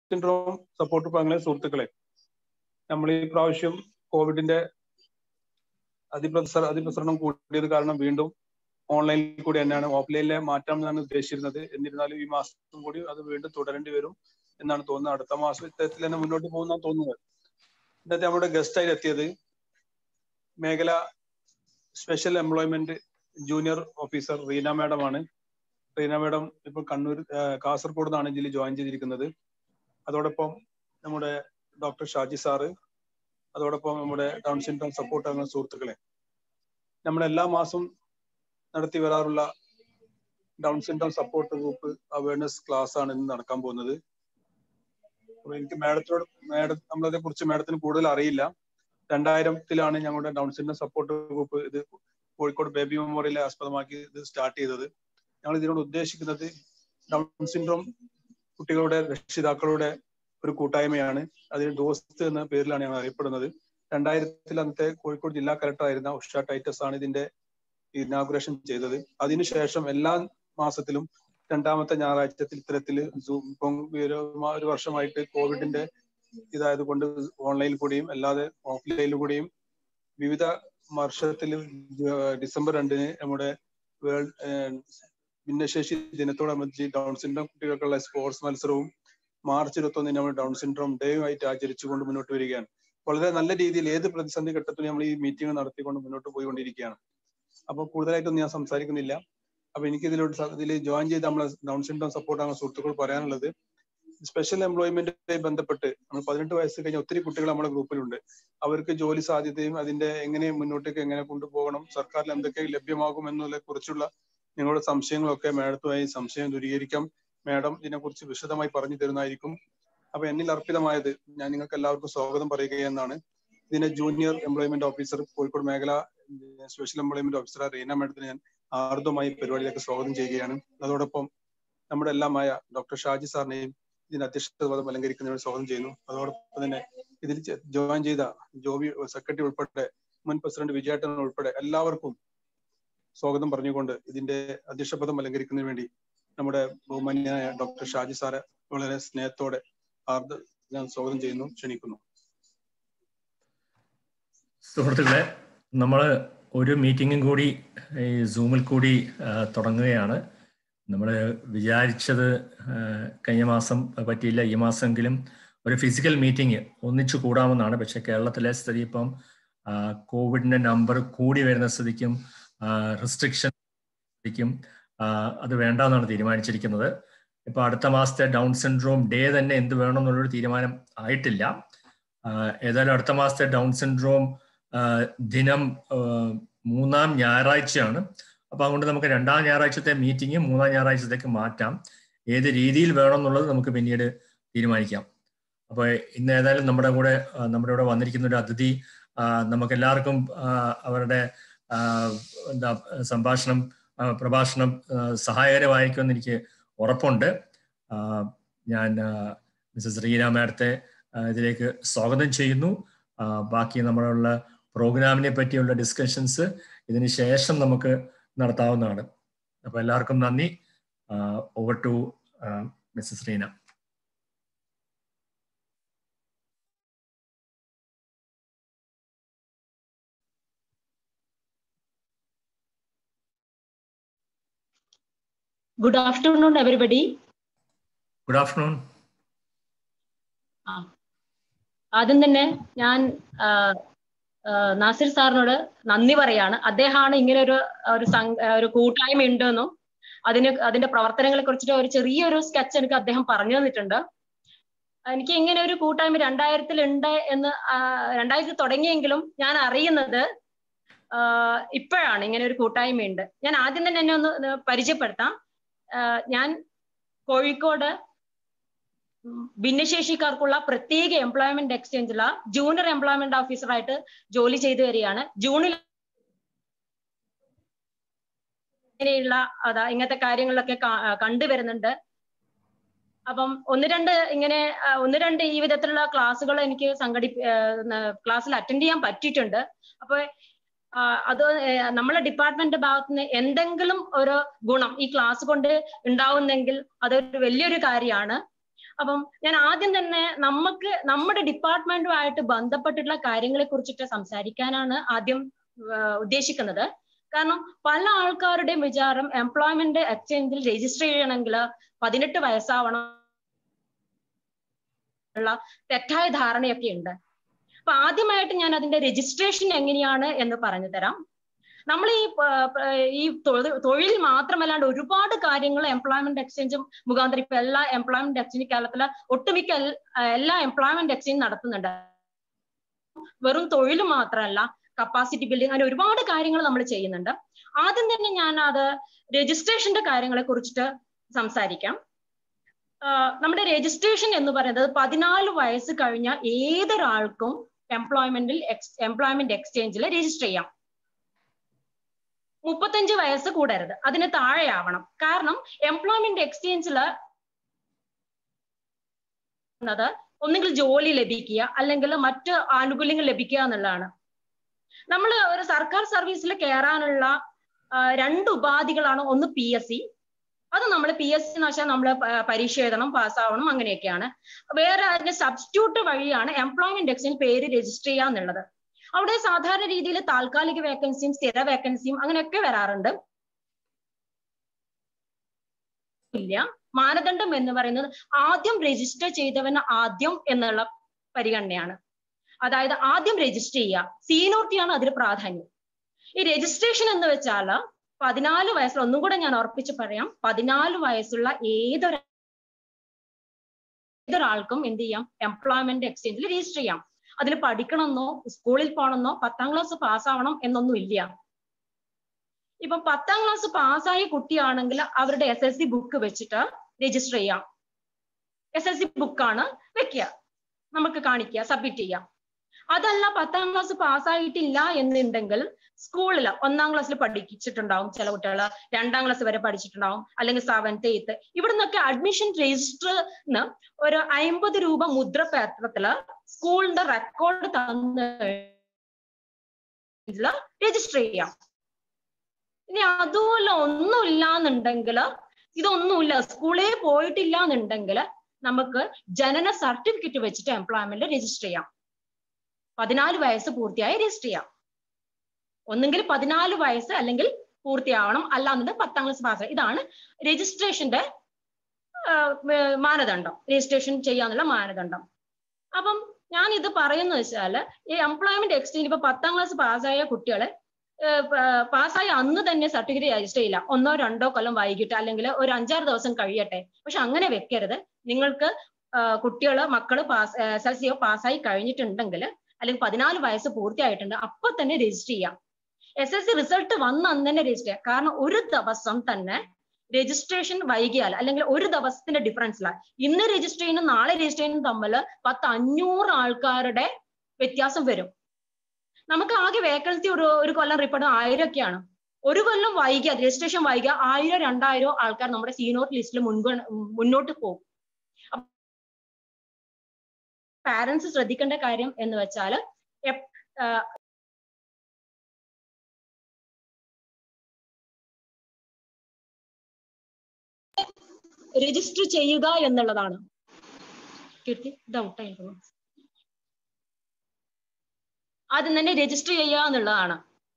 Syndrome support വിഭാഗങ്ങളെ സുഹൃത്തുക്കളെ നമ്മൾ ഈ പ്രാവശ്യം കോവിഡിന്റെ അതിപ്രസര അതിപ്രസരണം കൂടിയത് കാരണം വീണ്ടും ഓൺലൈനിൽ കൂടി തന്നെയാണ് ഓഫ്ലൈനിലെ മാറ്റാം എന്നാണ് ഉദ്ദേശിച്ചിരുന്നത് എന്നിരുന്നാലും ഈ മാസം കൂടി അത് വീണ്ടും തുടരേണ്ടി വരും എന്നാണ് തോന്നുന്നത് അടുത്ത മാസം ഇത്തരത്തിൽ തന്നെ മുന്നോട്ട് പോകുന്നതാണ് തോന്നുന്നത് ഇന്നത്തെ നമ്മുടെ ഗസ്റ്റ് ആയി എത്തിയത് മേഖല special employment junior officer Reena madam ആണ് റീന മാഡം ഇപ്പോൾ കണ്ണൂർ കാസർഗോഡ് നിന്നാണ് ഇതിൽ ജോയിൻ ചെയ്തിരിക്കുന്നത് അതോടൊപ്പം നമ്മുടെ ഡോക്ടർ ഷാജി സാറ് അതോടൊപ്പം നമ്മുടെ ഡൗൺ സിൻഡ്രോം സപ്പോർട്ട് അങ്ങനെ സുഹൃത്തുക്കളെ നമ്മൾ എല്ലാ മാസവും നടത്തി വരാറുള്ള Down syndrome support group awareness class ആണ് ഇന്ന് നടക്കാൻ പോകുന്നത് അപ്പൊ എനിക്ക് മാഡത്തിനോട് മാഡം നമ്മളതിനെ കുറിച്ച് മാഡത്തിന് കൂടുതൽ അറിയില്ല രണ്ടായിരത്തിലാണ് ഞങ്ങളുടെ ഡൗൺ സിൻഡ്രോം സപ്പോർട്ട് ഗ്രൂപ്പ് ഇത് കോഴിക്കോട് ബേബി മെമ്മോറിയലെ ആസ്പദമാക്കി ഇത് സ്റ്റാർട്ട് ചെയ്തത് ഞങ്ങൾ ഇതിനോട് ഉദ്ദേശിക്കുന്നത് ഡൗൺ സിൻഡ്രോം കുട്ടികളുടെ രക്ഷിതാക്കളുടെ ഒരു കൂട്ടായ്മയാണ് അതിന് ദോസ്ത് എന്ന പേരിലാണ് ഞങ്ങൾ അറിയപ്പെടുന്നത് രണ്ടായിരത്തിൽ അന്നത്തെ കോഴിക്കോട് ജില്ലാ കലക്ടർ ആയിരുന്ന ഉഷ ടൈറ്റസ് ആണ് ഇതിന്റെ ഇനാഗുറേഷൻ ചെയ്തത് അതിനുശേഷം എല്ലാ മാസത്തിലും രണ്ടാമത്തെ ഞായറാഴ്ചത്തിൽ ഇത്തരത്തിൽ സൂം ഇപ്പം ഒരു വർഷമായിട്ട് കോവിഡിന്റെ ഇതായത് കൊണ്ട് ഓൺലൈനിൽ കൂടിയും അല്ലാതെ ഓഫ്ലൈനിൽ കൂടിയും വിവിധ വർഷത്തിൽ ഡിസംബർ രണ്ടിന് നമ്മുടെ വേൾഡ് ഭിന്നശേഷി ദിനത്തോടനുബന്ധിച്ച് ഡൗൺ സിൻഡ്രോം കുട്ടികൾക്കുള്ള സ്പോർട്സ് മത്സരവും മാർച്ച് ഇരുപത്തി ഒന്നിന് നമ്മൾ ഡൗൺ സിൻഡ്രോം ഡേയും ആയിട്ട് ആചരിച്ചുകൊണ്ട് മുന്നോട്ട് വരികയാണ് വളരെ നല്ല രീതിയിൽ ഏത് പ്രതിസന്ധി ഘട്ടത്തിലും നമ്മൾ ഈ മീറ്റിംഗ് നടത്തിക്കൊണ്ട് മുന്നോട്ട് പോയിക്കൊണ്ടിരിക്കുകയാണ് അപ്പോൾ കൂടുതലായിട്ടൊന്നും ഞാൻ സംസാരിക്കുന്നില്ല അപ്പൊ എനിക്ക് ഇതിലോട്ട് ഇതിൽ ജോയിൻ ചെയ്ത് നമ്മളെ ഡൗൺ സിൻഡ്രോം സപ്പോർട്ട് ആണ് സുഹൃത്തുക്കൾ പറയാനുള്ളത് സ്പെഷ്യൽ എംപ്ലോയ്മെന്റുമായി ബന്ധപ്പെട്ട് നമ്മൾ പതിനെട്ട് വയസ്സ് കഴിഞ്ഞ ഒത്തിരി കുട്ടികൾ നമ്മുടെ ഗ്രൂപ്പിലുണ്ട് അവർക്ക് ജോലി സാധ്യതയും അതിന്റെ എങ്ങനെ മുന്നോട്ടേക്ക് എങ്ങനെ കൊണ്ടുപോകണം സർക്കാരിൽ എന്തൊക്കെ ലഭ്യമാകും എന്നതിനെ കുറിച്ചുള്ള നിങ്ങളുടെ സംശയങ്ങളൊക്കെ മാഡത്തുമായി സംശയം ദൂരീകരിക്കാം മാഡം ഇതിനെക്കുറിച്ച് വിശദമായി പറഞ്ഞു തരുന്നതായിരിക്കും അപ്പൊ എന്നിൽ അർപ്പിതമായത് ഞാൻ നിങ്ങൾക്ക് എല്ലാവർക്കും സ്വാഗതം പറയുകയെന്നാണ് ഇതിന്റെ ജൂനിയർ എംപ്ലോയ്മെന്റ് ഓഫീസർ കോഴിക്കോട് മേഖല സ്പെഷ്യൽ എംപ്ലോയ്മെന്റ് ഓഫീസർ റീന മാഡത്തിന് ഞാൻ ആർദ്രമായി പരിപാടിയിലേക്ക് സ്വാഗതം ചെയ്യുകയാണ് അതോടൊപ്പം നമ്മുടെ എല്ലാമായ ഡോക്ടർ ഷാജി സാറിനെയും ഇതിന്റെ അധ്യക്ഷത പദം അലങ്കരിക്കുന്നതിന് സ്വാഗതം ചെയ്യുന്നു അതോടൊപ്പം തന്നെ ഇതിൽ ജോയിൻ ചെയ്ത ജോബി സെക്രട്ടറി ഉൾപ്പെടെ മുൻ പ്രസിഡന്റ് വിജയേട്ടൻ ഉൾപ്പെടെ എല്ലാവർക്കും സ്വാഗതം പറഞ്ഞുകൊണ്ട് ഇതിന്റെ അധ്യക്ഷ പദം അലങ്കരിക്കുന്നതിന് വേണ്ടി നമ്മുടെ ബഹുമാന്യനായ ഡോക്ടർ ഷാജി സാറെ വളരെ സ്നേഹത്തോടെ ആർദ്ര ഞാൻ സ്വാഗതം ചെയ്യുന്നു ക്ഷണിക്കുന്നു സുഹൃത്തുക്കളെ നമ്മൾ ഒരു മീറ്റിങ്ങും കൂടി ഈ സൂമിൽ കൂടി തുടങ്ങുകയാണ് നമ്മൾ വിചാരിച്ചത് കഴിഞ്ഞ മാസം പറ്റിയില്ല ഈ മാസമെങ്കിലും ഒരു ഫിസിക്കൽ മീറ്റിംഗ് ഒന്നിച്ചു കൂടാമെന്നാണ് പക്ഷെ കേരളത്തിലെ സ്ഥിതി ഇപ്പം കോവിഡിന്റെ നമ്പർ കൂടി വരുന്ന സ്ഥിതിക്കും റെസ്ട്രിക്ഷൻ സ്ഥിതിക്കും അത് വേണ്ടെന്നാണ് തീരുമാനിച്ചിരിക്കുന്നത് ഇപ്പൊ അടുത്ത മാസത്തെ ഡൗൺ സിൻഡ്രോം ഡേ തന്നെ എന്ത് വേണം എന്നുള്ളൊരു തീരുമാനം ആയിട്ടില്ല ഏതായാലും അടുത്ത മാസത്തെ ഡൗൺ സിൻഡ്രോം ദിനം മൂന്നാം ഞായറാഴ്ചയാണ് അപ്പൊ അതുകൊണ്ട് നമുക്ക് രണ്ടാം ഞായറാഴ്ചത്തെ മീറ്റിംഗ് മൂന്നാം ഞായറാഴ്ചത്തേക്ക് മാറ്റാം ഏത് രീതിയിൽ വേണം എന്നുള്ളത് നമുക്ക് പിന്നീട് തീരുമാനിക്കാം അപ്പൊ ഇന്ന് ഏതായാലും നമ്മുടെ കൂടെ നമ്മുടെ കൂടെ വന്നിരിക്കുന്ന ഒരു അതിഥി നമുക്ക് എല്ലാവർക്കും അവരുടെ എന്താ സംഭാഷണം പ്രഭാഷണം സഹായകരമായിരിക്കുമെന്ന് എനിക്ക് ഉറപ്പുണ്ട് ഞാൻ മിസസ് റീന മാഡത്തെ ഇതിലേക്ക് സ്വാഗതം ചെയ്യുന്നു ബാക്കി നമ്മളുള്ള പ്രോഗ്രാമിനെ പറ്റിയുള്ള ഡിസ്കഷൻസ് ഇതിന് ശേഷം നമുക്ക് നടത്താവുന്നതാണ് അപ്പൊ എല്ലാവർക്കും നന്ദി over to Mrs Reena good afternoon everybody good afternoon ആദ്യം തന്നെ ഞാൻ നാസിർ സാറിനോട് നന്ദി പറയാണ് അദ്ദേഹമാണ് ഇങ്ങനെ ഒരു ഒരു ഒരു കൂട്ടായ്മ ഉണ്ടെന്നും അതിന് അതിന്റെ പ്രവർത്തനങ്ങളെ കുറിച്ചിട്ട് ഒരു ചെറിയൊരു സ്കെച്ച് എനിക്ക് അദ്ദേഹം പറഞ്ഞു തന്നിട്ടുണ്ട് എനിക്ക് ഇങ്ങനെ ഒരു കൂട്ടായ്മ രണ്ടായിരത്തിൽ ഉണ്ട് എന്ന് രണ്ടായിരത്തിൽ തുടങ്ങിയെങ്കിലും ഞാൻ അറിയുന്നത് ഇപ്പോഴാണ് ഇങ്ങനെ ഒരു കൂട്ടായ്മ ഉണ്ട് ഞാൻ ആദ്യം തന്നെ എന്നെ ഒന്ന് പരിചയപ്പെടുത്താം ഞാൻ കോഴിക്കോട് ഭിന്നശേഷിക്കാർക്കുള്ള പ്രത്യേക എംപ്ലോയ്മെന്റ് എക്സ്ചേഞ്ചിലുള്ള ജൂനിയർ എംപ്ലോയ്മെന്റ് ഓഫീസറായിട്ട് ജോലി ചെയ്തു വരികയാണ് ജൂണിൽ ഇങ്ങനെയുള്ള അതാ ഇങ്ങനത്തെ കാര്യങ്ങളിലൊക്കെ കണ്ടുവരുന്നുണ്ട് അപ്പം ഒന്ന് രണ്ട് ഇങ്ങനെ ഒന്ന് രണ്ട് ഈ വിധത്തിലുള്ള ക്ലാസ്സുകൾ എനിക്ക് സംഘടി ക്ലാസ്സിൽ അറ്റൻഡ് ചെയ്യാൻ പറ്റിയിട്ടുണ്ട് അപ്പൊ അത് നമ്മളെ ഡിപ്പാർട്ട്മെന്റ് ഭാഗത്ത് നിന്ന് എന്തെങ്കിലും ഒരു ഗുണം ഈ ക്ലാസ് കൊണ്ട് ഉണ്ടാവുന്നെങ്കിൽ അതൊരു വലിയൊരു കാര്യമാണ് അപ്പം ഞാൻ ആദ്യം തന്നെ നമുക്ക് നമ്മുടെ ഡിപ്പാർട്ട്മെന്റുമായിട്ട് ബന്ധപ്പെട്ടിട്ടുള്ള കാര്യങ്ങളെ കുറിച്ചിട്ട് സംസാരിക്കാനാണ് ആദ്യം ഉദ്ദേശിക്കുന്നത് കാരണം പല ആൾക്കാരുടെയും വിചാരം എംപ്ലോയ്മെന്റ് എക്സ്ചേഞ്ചിൽ രജിസ്റ്റർ ചെയ്യണമെങ്കിൽ പതിനെട്ട് വയസ്സാവണം ഉള്ള തെറ്റായ ധാരണയൊക്കെ ഉണ്ട് അപ്പൊ ആദ്യമായിട്ട് ഞാൻ അതിന്റെ രജിസ്ട്രേഷൻ എങ്ങനെയാണ് എന്ന് പറഞ്ഞു തരാം നമ്മൾ ഈ ഈ തൊഴിൽ മാത്രമല്ലാണ്ട് ഒരുപാട് കാര്യങ്ങൾ എംപ്ലോയ്മെന്റ് എക്സ്ചേഞ്ചും മുഖാന്തരം ഇപ്പൊ എല്ലാ എംപ്ലോയ്മെന്റ് എക്സ്ചേഞ്ച് കേരളത്തിലെ ഒട്ടുമിക്ക എല്ലാ എംപ്ലോയ്മെന്റ് എക്സ്ചേഞ്ച് നടത്തുന്നുണ്ട് വെറും തൊഴിൽ മാത്രമല്ല കപ്പാസിറ്റി ബിൽഡിംഗ് അങ്ങനെ ഒരുപാട് കാര്യങ്ങൾ നമ്മൾ ചെയ്യുന്നുണ്ട് ആദ്യം തന്നെ ഞാൻ അത് രജിസ്ട്രേഷന്റെ കാര്യങ്ങളെ കുറിച്ചിട്ട് സംസാരിക്കാം നമ്മുടെ രജിസ്ട്രേഷൻ എന്ന് പറയുന്നത് പതിനാല് വയസ്സ് കഴിഞ്ഞ ഏതൊരാൾക്കും എംപ്ലോയ്മെന്റിൽ എംപ്ലോയ്മെന്റ് എക്സ്ചേഞ്ചിൽ രജിസ്റ്റർ ചെയ്യാം മുപ്പത്തഞ്ച് വയസ്സ് കൂടരുത് അതിന് താഴെയാവണം കാരണം എംപ്ലോയ്മെന്റ് എക്സ്ചേഞ്ചിൽ ഒന്നുകിൽ ജോലി ലഭിക്കുക അല്ലെങ്കിൽ മറ്റ് ആനുകൂല്യങ്ങൾ ലഭിക്കുക എന്നുള്ളതാണ് നമ്മൾ ഒരു സർക്കാർ സർവീസിൽ കയറാനുള്ള രണ്ട് ഉപാധികളാണ് ഒന്ന് പി എസ് സി അത് നമ്മൾ പി എസ് സി എന്ന് വെച്ചാൽ നമ്മൾ പരീക്ഷ എഴുതണം പാസ്സാവണം അങ്ങനെയൊക്കെയാണ് വേറെ അതിന്റെ സബ്സ്റ്റിറ്റ്യൂട്ട് വഴിയാണ് എംപ്ലോയ്മെന്റ് എക്സ്ചേഞ്ച് പേര് രജിസ്റ്റർ ചെയ്യുക എന്നുള്ളത് അവിടെ സാധാരണ രീതിയിൽ താൽക്കാലിക വേക്കൻസിയും സ്ഥിര വേക്കൻസിയും അങ്ങനെയൊക്കെ വരാറുണ്ട് ഇല്ല മാനദണ്ഡം എന്ന് പറയുന്നത് ആദ്യം രജിസ്റ്റർ ചെയ്തവന് ആദ്യം എന്നുള്ള പരിഗണനയാണ് അതായത് ആദ്യം രജിസ്റ്റർ ചെയ്യുക സീനിയോറിറ്റിയാണ് അതിന് പ്രാധാന്യം ഈ രജിസ്ട്രേഷൻ എന്ന് വെച്ചാൽ പതിനാല് വയസ്സിൽ ഒന്നും കൂടെ ഞാൻ ഉറപ്പിച്ച് പറയാം പതിനാല് വയസ്സുള്ള ഏതൊരു ഏതൊരാൾക്കും എന്ത് ചെയ്യാം എംപ്ലോയ്മെന്റ് എക്സ്ചേഞ്ചിൽ രജിസ്റ്റർ ചെയ്യാം അതിന് പഠിക്കണമെന്നോ സ്കൂളിൽ പോകണമെന്നോ പത്താം ക്ലാസ് പാസ്സാവണം എന്നൊന്നും ഇല്ല ഇപ്പൊ പത്താം ക്ലാസ് പാസ്സായ കുട്ടിയാണെങ്കിൽ അവരുടെ എസ് എൽ സി ബുക്ക് വെച്ചിട്ട് രജിസ്റ്റർ ചെയ്യാം എസ് എൽ സി ബുക്കാണ് വെക്കുക നമുക്ക് കാണിക്കുക സബ്മിറ്റ് ചെയ്യാം അതല്ല പത്താം ക്ലാസ് പാസ്സായിട്ടില്ല എന്നുണ്ടെങ്കിൽ സ്കൂളിൽ ഒന്നാം ക്ലാസ്സിൽ പഠിച്ചിട്ടുണ്ടാവും ചില കുട്ടികൾ രണ്ടാം ക്ലാസ് വരെ പഠിച്ചിട്ടുണ്ടാവും അല്ലെങ്കിൽ സെവൻത്ത് എയ്ത്ത് ഇവിടെ നിന്നൊക്കെ അഡ്മിഷൻ രജിസ്റ്ററിന് ഒരു അമ്പത് രൂപ മുദ്രപത്രത്തില് സ്കൂളിന്റെ റെക്കോർഡ് തന്ന് രജിസ്റ്റർ ചെയ്യാം ഇനി അതുപോലെ ഒന്നുമില്ല എന്നുണ്ടെങ്കിൽ ഇതൊന്നുമില്ല സ്കൂളിൽ പോയിട്ടില്ല എന്നുണ്ടെങ്കിൽ നമുക്ക് ജനന സർട്ടിഫിക്കറ്റ് വെച്ചിട്ട് എംപ്ലോയ്മെന്റ് രജിസ്റ്റർ ചെയ്യാം പതിനാല് വയസ്സ് പൂർത്തിയായി രജിസ്റ്റർ ചെയ്യാം ഒന്നുകിൽ പതിനാല് വയസ്സ് അല്ലെങ്കിൽ പൂർത്തിയാവണം അല്ലാന്നുണ്ടെങ്കിൽ പത്താം ക്ലാസ് പാസ് ഇതാണ് രജിസ്ട്രേഷന്റെ മാനദണ്ഡം രജിസ്ട്രേഷൻ ചെയ്യാന്നുള്ള മാനദണ്ഡം അപ്പം ഞാൻ ഇത് പറയുന്ന വെച്ചാല് ഈ എംപ്ലോയ്മെന്റ് എക്സ്ചേഞ്ച് ഇപ്പൊ പത്താം ക്ലാസ് പാസ്സായ കുട്ടികളെ പാസ്സായ അന്ന് തന്നെ സർട്ടിഫിക്കറ്റ് രജിസ്റ്റർ ചെയ്യില്ല ഒന്നോ രണ്ടോ കൊല്ലം വൈകിട്ട് അല്ലെങ്കിൽ ഒരു അഞ്ചാറ് ദിവസം കഴിയട്ടെ പക്ഷെ അങ്ങനെ വെക്കരുത് നിങ്ങൾക്ക് കുട്ടികള് മക്കള് പാസ് എസ് എൽ സിയോ പാസ്സായി കഴിഞ്ഞിട്ടുണ്ടെങ്കിൽ അല്ലെങ്കിൽ പതിനാല് വയസ്സ് പൂർത്തിയായിട്ടുണ്ട് അപ്പൊ തന്നെ രജിസ്റ്റർ ചെയ്യാം എസ് എൽ സി റിസൾട്ട് വന്ന് അന്ന് തന്നെ രജിസ്റ്റർ ചെയ്യാം കാരണം ഒരു ദിവസം തന്നെ രജിസ്ട്രേഷൻ വൈകിയാൽ അല്ലെങ്കിൽ ഒരു ദിവസത്തിന്റെ ഡിഫറൻസിലാണ് ഇന്ന് രജിസ്റ്റർ ചെയ്യുന്ന നാളെ രജിസ്റ്റർ ചെയ്യുന്ന തമ്മിൽ പത്ത് അഞ്ഞൂറ് ആൾക്കാരുടെ വ്യത്യാസം വരും നമുക്ക് ആകെ വേക്കൻസി ഒരു ഒരു കൊല്ലം റിപ്പോർട്ട് ആയിരം ഒക്കെയാണ് ഒരു കൊല്ലം വൈകിയ രജിസ്ട്രേഷൻ വൈകിയ ആയിരം രണ്ടായിരം ആൾക്കാർ നമ്മുടെ സീനിയോർ ലിസ്റ്റിൽ മുൻപ് മുന്നോട്ട് പോകും പാരന്റ്സ് ശ്രദ്ധിക്കേണ്ട കാര്യം എന്ന് വെച്ചാൽ രജിസ്റ്റർ ചെയ്യുക എന്നുള്ളതാണ് കീർത്തി ഡൗട്ടായിരുന്നു ആദ്യം തന്നെ രജിസ്റ്റർ ചെയ്യുക എന്നുള്ളതാണ്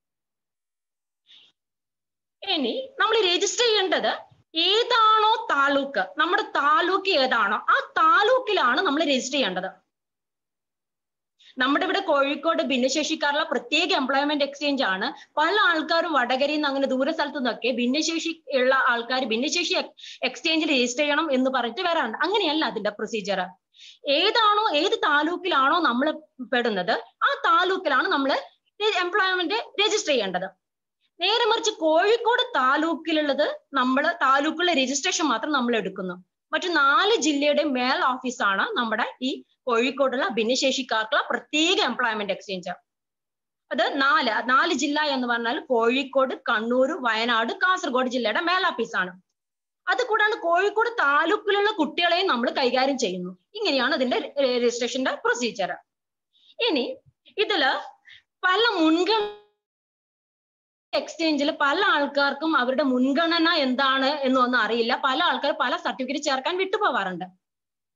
ഇനി നമ്മൾ രജിസ്റ്റർ ചെയ്യേണ്ടത് ഏതാണോ താലൂക്ക് നമ്മുടെ താലൂക്ക് ഏതാണോ ആ താലൂക്കിലാണ് നമ്മൾ രജിസ്റ്റർ ചെയ്യേണ്ടത് നമ്മുടെ ഇവിടെ കോഴിക്കോട് ഭിന്നശേഷിക്കാരുള്ള പ്രത്യേക എംപ്ലോയ്മെന്റ് എക്സ്ചേഞ്ച് ആണ് പല ആൾക്കാരും വടകരയിൽ നിന്ന് അങ്ങനെ ദൂര സ്ഥലത്തു നിന്നൊക്കെ ഭിന്നശേഷി ഉള്ള ആൾക്കാർ ഭിന്നശേഷി എക്സ്ചേഞ്ചിൽ രജിസ്റ്റർ ചെയ്യണം എന്ന് പറഞ്ഞിട്ട് വരാറുണ്ട് അങ്ങനെയല്ല അതിന്റെ പ്രൊസീജിയർ ഏതാണോ ഏത് താലൂക്കിലാണോ നമ്മൾ പെടുന്നത് ആ താലൂക്കിലാണ് നമ്മൾ എംപ്ലോയ്മെന്റ് രജിസ്റ്റർ ചെയ്യേണ്ടത് നേരെ മറിച്ച് കോഴിക്കോട് താലൂക്കിലുള്ളത് നമ്മൾ താലൂക്കിലെ രജിസ്ട്രേഷൻ മാത്രം നമ്മൾ എടുക്കുന്നു മറ്റു നാല് ജില്ലയുടെ മേൽ ഓഫീസാണ് നമ്മുടെ ഈ കോഴിക്കോടുള്ള ഭിന്നശേഷിക്കാർക്കുള്ള പ്രത്യേക എംപ്ലോയ്മെന്റ് എക്സ്ചേഞ്ച് അത് നാല് നാല് ജില്ല എന്ന് പറഞ്ഞാൽ കോഴിക്കോട് കണ്ണൂർ വയനാട് കാസർഗോഡ് ജില്ലയുടെ മേൽ ഓഫീസാണ് അത് കൂടാണ്ട് കോഴിക്കോട് താലൂക്കിലുള്ള കുട്ടികളെയും നമ്മൾ കൈകാര്യം ചെയ്യുന്നു ഇങ്ങനെയാണ് അതിന്റെ രജിസ്ട്രേഷന്റെ പ്രൊസീജിയർ ഇനി ഇതില് പല മുൻഗണന എക്സ്ചേഞ്ചിൽ പല ആൾക്കാർക്കും അവരുടെ മുൻഗണന എന്താണ് എന്നൊന്നും അറിയില്ല പല ആൾക്കാർ പല സർട്ടിഫിക്കറ്റ് ചേർക്കാൻ വിട്ടുപോവാറുണ്ട്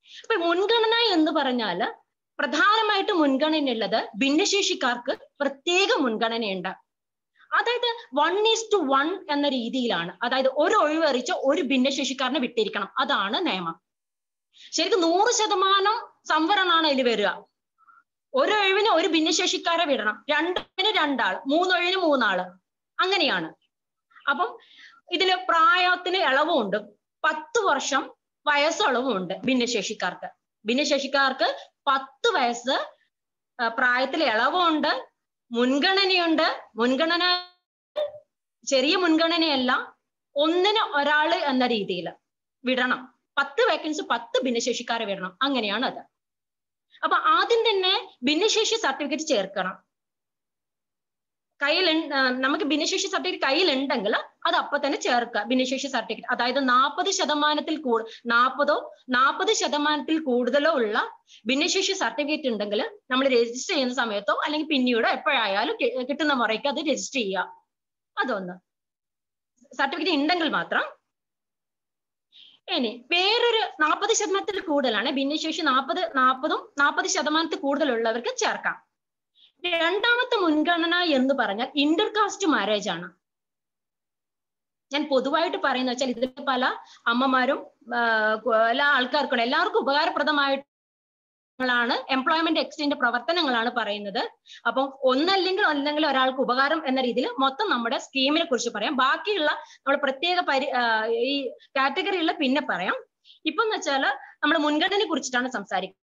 അപ്പൊ മുൻഗണന എന്ന് പറഞ്ഞാല് പ്രധാനമായിട്ട് മുൻഗണനയുള്ളത് ഭിന്നശേഷിക്കാർക്ക് പ്രത്യേക മുൻഗണനയുണ്ട് അതായത് വൺ ഈസ് ടു വൺ എന്ന രീതിയിലാണ് അതായത് ഒരു ഒഴിവറിച്ച് ഒരു ഭിന്നശേഷിക്കാരനെ വിട്ടിരിക്കണം അതാണ് നിയമം ശരിക്കും നൂറ് ശതമാനം സംവരണമാണ് അതിൽ വരിക ഒരു ഒഴിവിന് ഒരു ഭിന്നശേഷിക്കാരെ വിടണം രണ്ടിന് രണ്ടാൾ മൂന്നൊഴിവിന് മൂന്നാള് അങ്ങനെയാണ് അപ്പം ഇതില് പ്രായത്തിന് ഇളവുമുണ്ട് പത്ത് വർഷം വയസ്സളവുമുണ്ട് ഭിന്നശേഷിക്കാർക്ക് ഭിന്നശേഷിക്കാർക്ക് പത്ത് വയസ്സ് പ്രായത്തിൽ ഇളവുണ്ട് മുൻഗണനയുണ്ട് മുൻഗണന ചെറിയ മുൻഗണനയല്ല ഒന്നിന് ഒരാള് എന്ന രീതിയിൽ വിടണം പത്ത് വേക്കൻസി പത്ത് ഭിന്നശേഷിക്കാരെ വിടണം അങ്ങനെയാണ് അത് അപ്പൊ ആദ്യം തന്നെ ഭിന്നശേഷി സർട്ടിഫിക്കറ്റ് ചേർക്കണം കയ്യിൽ നമുക്ക് ഭിന്നശേഷി സർട്ടിഫിക്കറ്റ് കയ്യിലുണ്ടെങ്കിൽ അത് അപ്പൊ തന്നെ ചേർക്കുക ഭിന്നശേഷി സർട്ടിഫിക്കറ്റ് അതായത് നാൽപ്പത് ശതമാനത്തിൽ കൂ നാൽപ്പതോ നാൽപ്പത് ശതമാനത്തിൽ കൂടുതലോ ഉള്ള ഭിന്നശേഷി സർട്ടിഫിക്കറ്റ് ഉണ്ടെങ്കിൽ നമ്മൾ രജിസ്റ്റർ ചെയ്യുന്ന സമയത്തോ അല്ലെങ്കിൽ പിന്നീടോ എപ്പോഴായാലും കിട്ടുന്ന മുറയ്ക്ക് അത് രജിസ്റ്റർ ചെയ്യുക അതൊന്ന് സർട്ടിഫിക്കറ്റ് ഉണ്ടെങ്കിൽ മാത്രം ഇനി വേറൊരു നാൽപ്പത് ശതമാനത്തിൽ കൂടുതലാണ് ഭിന്നശേഷി നാൽപ്പത് നാൽപ്പതും നാൽപ്പത് ശതമാനത്തിൽ കൂടുതലുള്ളവർക്ക് ചേർക്കാം രണ്ടാമത്തെ മുൻഗണന എന്ന് പറഞ്ഞാൽ ഇന്റർകാസ്റ്റ് മാരേജ് ആണ് ഞാൻ പൊതുവായിട്ട് പറയുന്ന വെച്ചാൽ ഇതിൽ പല അമ്മമാരും എല്ലാ ആൾക്കാർക്കും എല്ലാവർക്കും ഉപകാരപ്രദമായിട്ടാണ് എംപ്ലോയ്മെന്റ് എക്സ്ചേഞ്ച് പ്രവർത്തനങ്ങളാണ് പറയുന്നത് അപ്പം ഒന്നല്ലെങ്കിൽ അല്ലെങ്കിൽ ഒരാൾക്ക് ഉപകാരം എന്ന രീതിയിൽ മൊത്തം നമ്മുടെ സ്കീമിനെ കുറിച്ച് പറയാം ബാക്കിയുള്ള നമ്മൾ പ്രത്യേക പരി ഈ കാറ്റഗറിയുള്ള പിന്നെ പറയാം ഇപ്പൊ എന്ന് വെച്ചാൽ നമ്മൾ മുൻഗണനയെ കുറിച്ചിട്ടാണ് സംസാരിക്കുന്നത്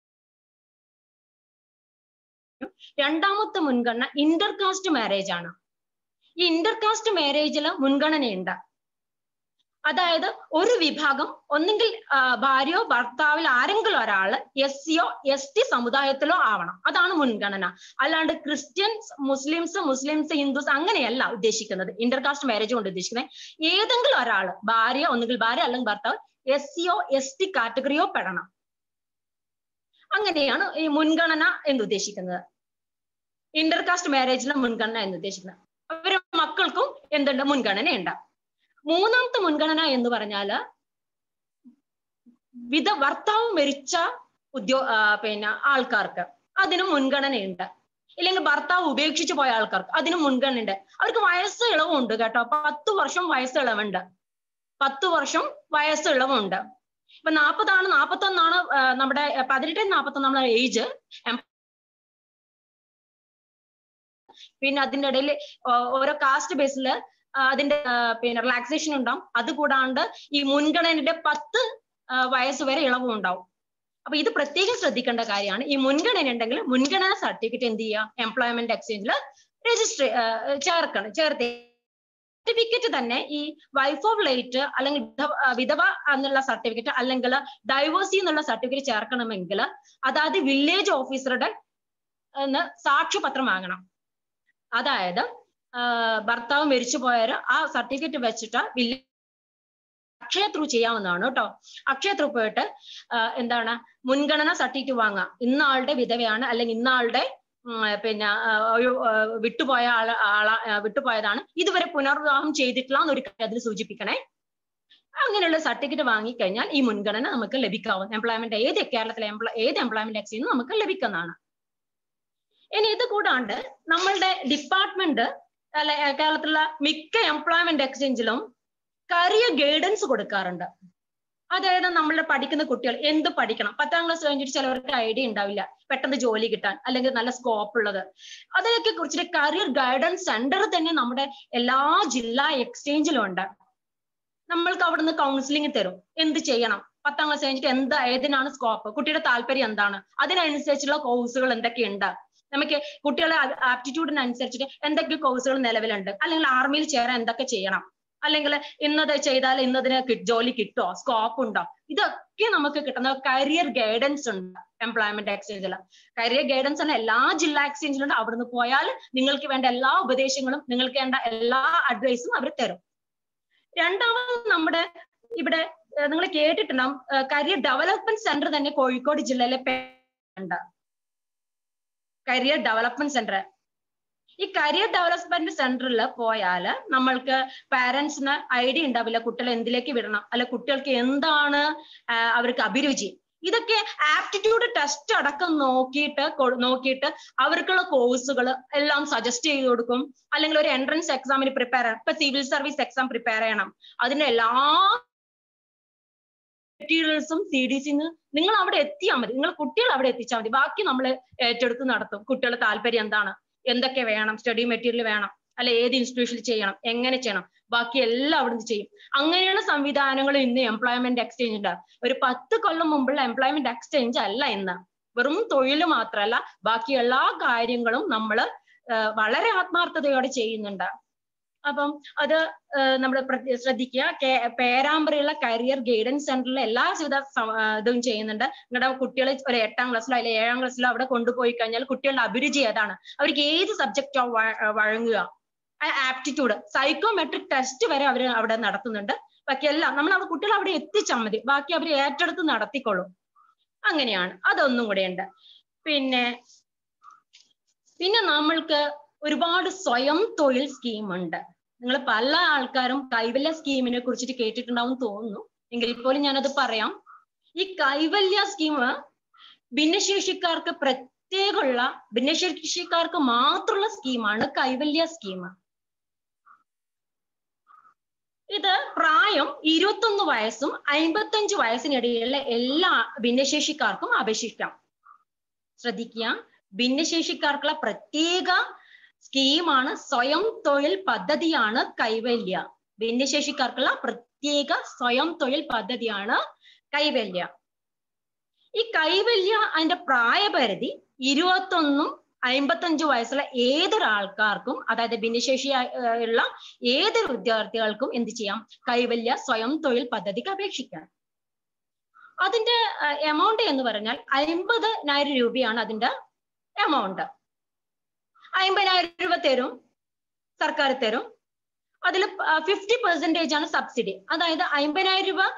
രണ്ടാമത്തെ മുൻഗണന ഇന്റർകാസ്റ്റ് മാരേജ് ആണ് ഈ ഇന്റർകാസ്റ്റ് മാരേജിൽ മുൻഗണനയുണ്ട് അതായത് ഒരു വിഭാഗം ഒന്നെങ്കിൽ ഭാര്യയോ ഭർത്താവിൽ ആരെങ്കിലും ഒരാള് എസ് സിയോ എസ് ടി സമുദായത്തിലോ ആവണം അതാണ് മുൻഗണന അല്ലാണ്ട് ക്രിസ്ത്യൻസ് മുസ്ലിംസ് മുസ്ലിംസ് ഹിന്ദുസ് അങ്ങനെയല്ല ഉദ്ദേശിക്കുന്നത് ഇന്റർകാസ്റ്റ് മാരേജ് കൊണ്ട് ഉദ്ദേശിക്കുന്നത് ഏതെങ്കിലും ഒരാള് ഭാര്യ ഒന്നുകിൽ ഭാര്യ അല്ലെങ്കിൽ ഭർത്താവ് എസ് സിയോ എസ് ടി കാറ്റഗറിയോ പെടണം അങ്ങനെയാണ് ഈ മുൻഗണന എന്ന് ഉദ്ദേശിക്കുന്നത് ഇന്റർകാസ്റ്റ് മാരേജിലെ മുൻഗണന എന്ന് ഉദ്ദേശിക്കുന്നത് അവരുടെ മക്കൾക്കും എന്തുണ്ട് മുൻഗണനയുണ്ട് മൂന്നാമത്തെ മുൻഗണന എന്ന് പറഞ്ഞാല് വിധ ഭർത്താവ് മരിച്ച ഉദ്യോ പിന്നെ ആൾക്കാർക്ക് അതിനും മുൻഗണനയുണ്ട് ഇല്ലെങ്കിൽ ഭർത്താവ് ഉപേക്ഷിച്ചു പോയ ആൾക്കാർക്ക് അതിനും മുൻഗണനയുണ്ട് അവർക്ക് വയസ്സ് ഇളവുണ്ട് കേട്ടോ പത്ത് വർഷം വയസ്സ് ഇളവുണ്ട് പത്ത് വർഷം വയസ്സ് ഇളവുണ്ട് ഇപ്പൊ നാൽപ്പതാണ് നാൽപ്പത്തൊന്നാണ് നമ്മുടെ പതിനെട്ട് നാൽപ്പത്തൊന്ന് നമ്മുടെ ഏജ് പിന്നെ അതിന്റെ ഇടയിൽ ഓരോ കാസ്റ്റ് ബേസിൽ അതിന്റെ പിന്നെ റിലാക്സേഷൻ ഉണ്ടാവും അത് കൂടാണ്ട് ഈ മുൻഗണനയുടെ പത്ത് വയസ്സ് വരെ ഇളവും ഉണ്ടാവും അപ്പൊ ഇത് പ്രത്യേകം ശ്രദ്ധിക്കേണ്ട കാര്യമാണ് ഈ മുൻഗണന ഉണ്ടെങ്കിൽ മുൻഗണന സർട്ടിഫിക്കറ്റ് എന്ത് ചെയ്യുക എംപ്ലോയ്മെന്റ് എക്സ്ചേഞ്ചിൽ രജിസ്റ്റർ ചേർക്കണം ചേർത്ത് സർട്ടിഫിക്കറ്റ് തന്നെ ഈ വൈഫ് ഓഫ് ലേറ്റ് അല്ലെങ്കിൽ വിധവ എന്നുള്ള സർട്ടിഫിക്കറ്റ് അല്ലെങ്കിൽ ഡൈവേഴ്സി എന്നുള്ള സർട്ടിഫിക്കറ്റ് ചേർക്കണമെങ്കിൽ അതായത് വില്ലേജ് ഓഫീസറുടെ സാക്ഷ്യപത്രം വാങ്ങണം അതായത് ഭർത്താവ് മരിച്ചു പോയവര് ആ സർട്ടിഫിക്കറ്റ് വെച്ചിട്ട് വില്ലേജ് അക്ഷയ ത്രൂ ചെയ്യാവുന്നതാണ് കേട്ടോ അക്ഷയ ത്രൂ പോയിട്ട് എന്താണ് മുൻഗണന സർട്ടിഫിക്കറ്റ് വാങ്ങാം ഇന്ന ആളുടെ വിധവയാണ് അല്ലെങ്കിൽ ഇന്ന ആളുടെ പിന്നെ ഒരു വിട്ടുപോയ ആള് ആള വിട്ടുപോയതാണ് ഇതുവരെ പുനർവിവാഹം ചെയ്തിട്ടില്ല എന്നൊരു അതിൽ സൂചിപ്പിക്കണേ അങ്ങനെയുള്ള സർട്ടിഫിക്കറ്റ് വാങ്ങിക്കഴിഞ്ഞാൽ ഈ മുൻഗണന നമുക്ക് ലഭിക്കാവും എംപ്ലോയ്മെന്റ് ഏത് കേരളത്തിലെ എംപ്ലോ ഏത് എംപ്ലോയ്മെന്റ് എക്സിൽ നമുക്ക് ലഭിക്കുന്നതാണ് ഇനി ഇത് കൂടാണ്ട് നമ്മളുടെ ഡിപ്പാർട്ട്മെന്റ് അല്ലെ കേരളത്തിലുള്ള മിക്ക എംപ്ലോയ്മെന്റ് എക്സ്ചേഞ്ചിലും കരിയർ ഗൈഡൻസ് കൊടുക്കാറുണ്ട് അതായത് നമ്മൾ പഠിക്കുന്ന കുട്ടികൾ എന്ത് പഠിക്കണം പത്താം ക്ലാസ് കഴിഞ്ഞിട്ട് ചിലവർക്ക് ഐഡിയ ഉണ്ടാവില്ല പെട്ടെന്ന് ജോലി കിട്ടാൻ അല്ലെങ്കിൽ നല്ല സ്കോപ്പ് ഉള്ളത് അതിനൊക്കെ കുറിച്ചിട്ട് കരിയർ ഗൈഡൻസ് സെന്റർ തന്നെ നമ്മുടെ എല്ലാ ജില്ലാ എക്സ്ചേഞ്ചിലും ഉണ്ട് നമ്മൾക്ക് അവിടുന്ന് കൗൺസിലിംഗ് തരും എന്ത് ചെയ്യണം പത്താം ക്ലാസ് കഴിഞ്ഞിട്ട് എന്താ ഏതിനാണ് സ്കോപ്പ് കുട്ടിയുടെ താല്പര്യം എന്താണ് അതിനനുസരിച്ചുള്ള കോഴ്സുകൾ എന്തൊക്കെയുണ്ട് നമുക്ക് കുട്ടികളെ ആപ്റ്റിറ്റ്യൂഡിനനുസരിച്ചിട്ട് എന്തൊക്കെ കോഴ്സുകൾ നിലവിലുണ്ട് അല്ലെങ്കിൽ ആർമിയിൽ ചേരാൻ എന്തൊക്കെ ചെയ്യണം അല്ലെങ്കിൽ ഇന്നത് ചെയ്താൽ ഇന്നതിന് ജോലി കിട്ടുമോ സ്കോപ്പ് ഉണ്ടോ ഇതൊക്കെ നമുക്ക് കിട്ടുന്ന കരിയർ ഗൈഡൻസ് ഉണ്ട് എംപ്ലോയ്മെന്റ് എക്സ്ചേഞ്ചിൽ കരിയർ ഗൈഡൻസ് ആണ് എല്ലാ ജില്ലാ എക്സ്ചേഞ്ചിലുണ്ട് അവിടുന്ന് പോയാൽ നിങ്ങൾക്ക് വേണ്ട എല്ലാ ഉപദേശങ്ങളും നിങ്ങൾക്ക് വേണ്ട എല്ലാ അഡ്വൈസും അവർ തരും രണ്ടാമത് നമ്മുടെ ഇവിടെ നിങ്ങൾ കേട്ടിട്ടുണ്ടാവും കരിയർ ഡെവലപ്മെന്റ് സെന്റർ തന്നെ കോഴിക്കോട് ജില്ലയിലെ ഉണ്ട് കരിയർ ഡെവലപ്മെന്റ് സെന്റർ ഈ കരിയർ ഡെവലപ്മെന്റ് സെന്ററിൽ പോയാൽ നമ്മൾക്ക് പാരന്റ്സിന് ഐഡിയ ഉണ്ടാവില്ല കുട്ടികളെ എന്തിലേക്ക് വിടണം അല്ലെ കുട്ടികൾക്ക് എന്താണ് അവർക്ക് അഭിരുചി ഇതൊക്കെ ആപ്റ്റിറ്റ്യൂഡ് ടെസ്റ്റ് അടക്കം നോക്കിയിട്ട് നോക്കിയിട്ട് അവർക്കുള്ള കോഴ്സുകൾ എല്ലാം സജസ്റ്റ് ചെയ്ത് കൊടുക്കും അല്ലെങ്കിൽ ഒരു എൻട്രൻസ് എക്സാമിന് പ്രിപ്പയർ ചെയ്യണം ഇപ്പൊ സിവിൽ സർവീസ് എക്സാം പ്രിപ്പയർ ചെയ്യണം അതിന്റെ എല്ലാ മെറ്റീരിയൽസും സി ഡി സിന്ന് നിങ്ങൾ അവിടെ എത്തിയാൽ മതി നിങ്ങൾ കുട്ടികൾ അവിടെ എത്തിച്ചാൽ മതി ബാക്കി നമ്മൾ ഏറ്റെടുത്ത് നടത്തും കുട്ടികളുടെ താല്പര്യം എന്താണ് എന്തൊക്കെ വേണം സ്റ്റഡി മെറ്റീരിയൽ വേണം അല്ലെ ഏത് ഇൻസ്റ്റിറ്റ്യൂഷനിൽ ചെയ്യണം എങ്ങനെ ചെയ്യണം ബാക്കി എല്ലാം അവിടുന്ന് ചെയ്യും അങ്ങനെയുള്ള സംവിധാനങ്ങൾ ഇന്ന് എംപ്ലോയ്മെന്റ് എക്സ്ചേഞ്ച് ഉണ്ട് ഒരു പത്ത് കൊല്ലം മുമ്പുള്ള എംപ്ലോയ്മെന്റ് എക്സ്ചേഞ്ച് അല്ല ഇന്ന് വെറും തൊഴിൽ മാത്രമല്ല ബാക്കി എല്ലാ കാര്യങ്ങളും നമ്മൾ വളരെ ആത്മാർത്ഥതയോടെ ചെയ്യുന്നുണ്ട് അപ്പം അത് നമ്മൾ ശ്രദ്ധിക്കുക പേരാമ്പ്രയുള്ള കരിയർ ഗൈഡൻസ് സെന്ററിലെ എല്ലാ വിധ ഇതും ചെയ്യുന്നുണ്ട് നിങ്ങളുടെ കുട്ടികൾ ഒരു എട്ടാം ക്ലാസ്സിലോ അല്ലെങ്കിൽ ഏഴാം ക്ലാസ്സിലോ അവിടെ കൊണ്ടുപോയി കഴിഞ്ഞാൽ കുട്ടികളുടെ അഭിരുചി ഏതാണ് അവർക്ക് ഏത് സബ്ജക്റ്റോ വഴങ്ങുക ആപ്റ്റിറ്റ്യൂഡ് സൈക്കോമെട്രിക് ടെസ്റ്റ് വരെ അവർ അവിടെ നടത്തുന്നുണ്ട് ബാക്കി എല്ലാം നമ്മൾ അവിടെ കുട്ടികൾ അവിടെ എത്തിച്ചാൽ മതി ബാക്കി അവർ ഏറ്റെടുത്ത് നടത്തിക്കൊള്ളും അങ്ങനെയാണ് അതൊന്നും കൂടെ ഉണ്ട് പിന്നെ പിന്നെ നമ്മൾക്ക് ഒരുപാട് സ്വയം തൊഴിൽ സ്കീം ഉണ്ട് നിങ്ങൾ പല ആൾക്കാരും കൈവല്യ സ്കീമിനെ കുറിച്ചിട്ട് കേട്ടിട്ടുണ്ടാവും തോന്നുന്നു എങ്കിൽ പോലും ഞാനത് പറയാം ഈ കൈവല്യ സ്കീം ഭിന്നശേഷിക്കാർക്ക് പ്രത്യേകമുള്ള ഭിന്നശേഷിക്കാർക്ക് മാത്രമുള്ള സ്കീമാണ് കൈവല്യ സ്കീം ഇത് പ്രായം ഇരുപത്തൊന്ന് വയസ്സും അമ്പത്തഞ്ച് വയസ്സിനിടയിലുള്ള എല്ലാ ഭിന്നശേഷിക്കാർക്കും അപേക്ഷിക്കാം ശ്രദ്ധിക്കുക ഭിന്നശേഷിക്കാർക്കുള്ള പ്രത്യേക സ്കീമാണ് സ്വയം തൊഴിൽ പദ്ധതിയാണ് കൈവല്യ ഭിന്നശേഷിക്കാർക്കുള്ള പ്രത്യേക സ്വയം തൊഴിൽ പദ്ധതിയാണ് കൈവല്യ ഈ കൈവല്യ അതിന്റെ പ്രായപരിധി ഇരുപത്തൊന്നും അമ്പത്തഞ്ചു വയസ്സുള്ള ഏതൊരാൾക്കാർക്കും അതായത് ഭിന്നശേഷി ഉള്ള ഏതൊരു വിദ്യാർത്ഥികൾക്കും എന്ത് ചെയ്യാം കൈവല്യ സ്വയം തൊഴിൽ പദ്ധതിക്ക് അപേക്ഷിക്കാം അതിന്റെ എമൗണ്ട് എന്ന് പറഞ്ഞാൽ അമ്പതിനായിരം രൂപയാണ് അതിന്റെ എമൗണ്ട് അമ്പതിനായിരം രൂപ തരും സർക്കാർ തരും അതിൽ ഫിഫ്റ്റി പെർസെന്റേജ് ആണ് സബ്സിഡി അതായത് അമ്പതിനായിരം രൂപ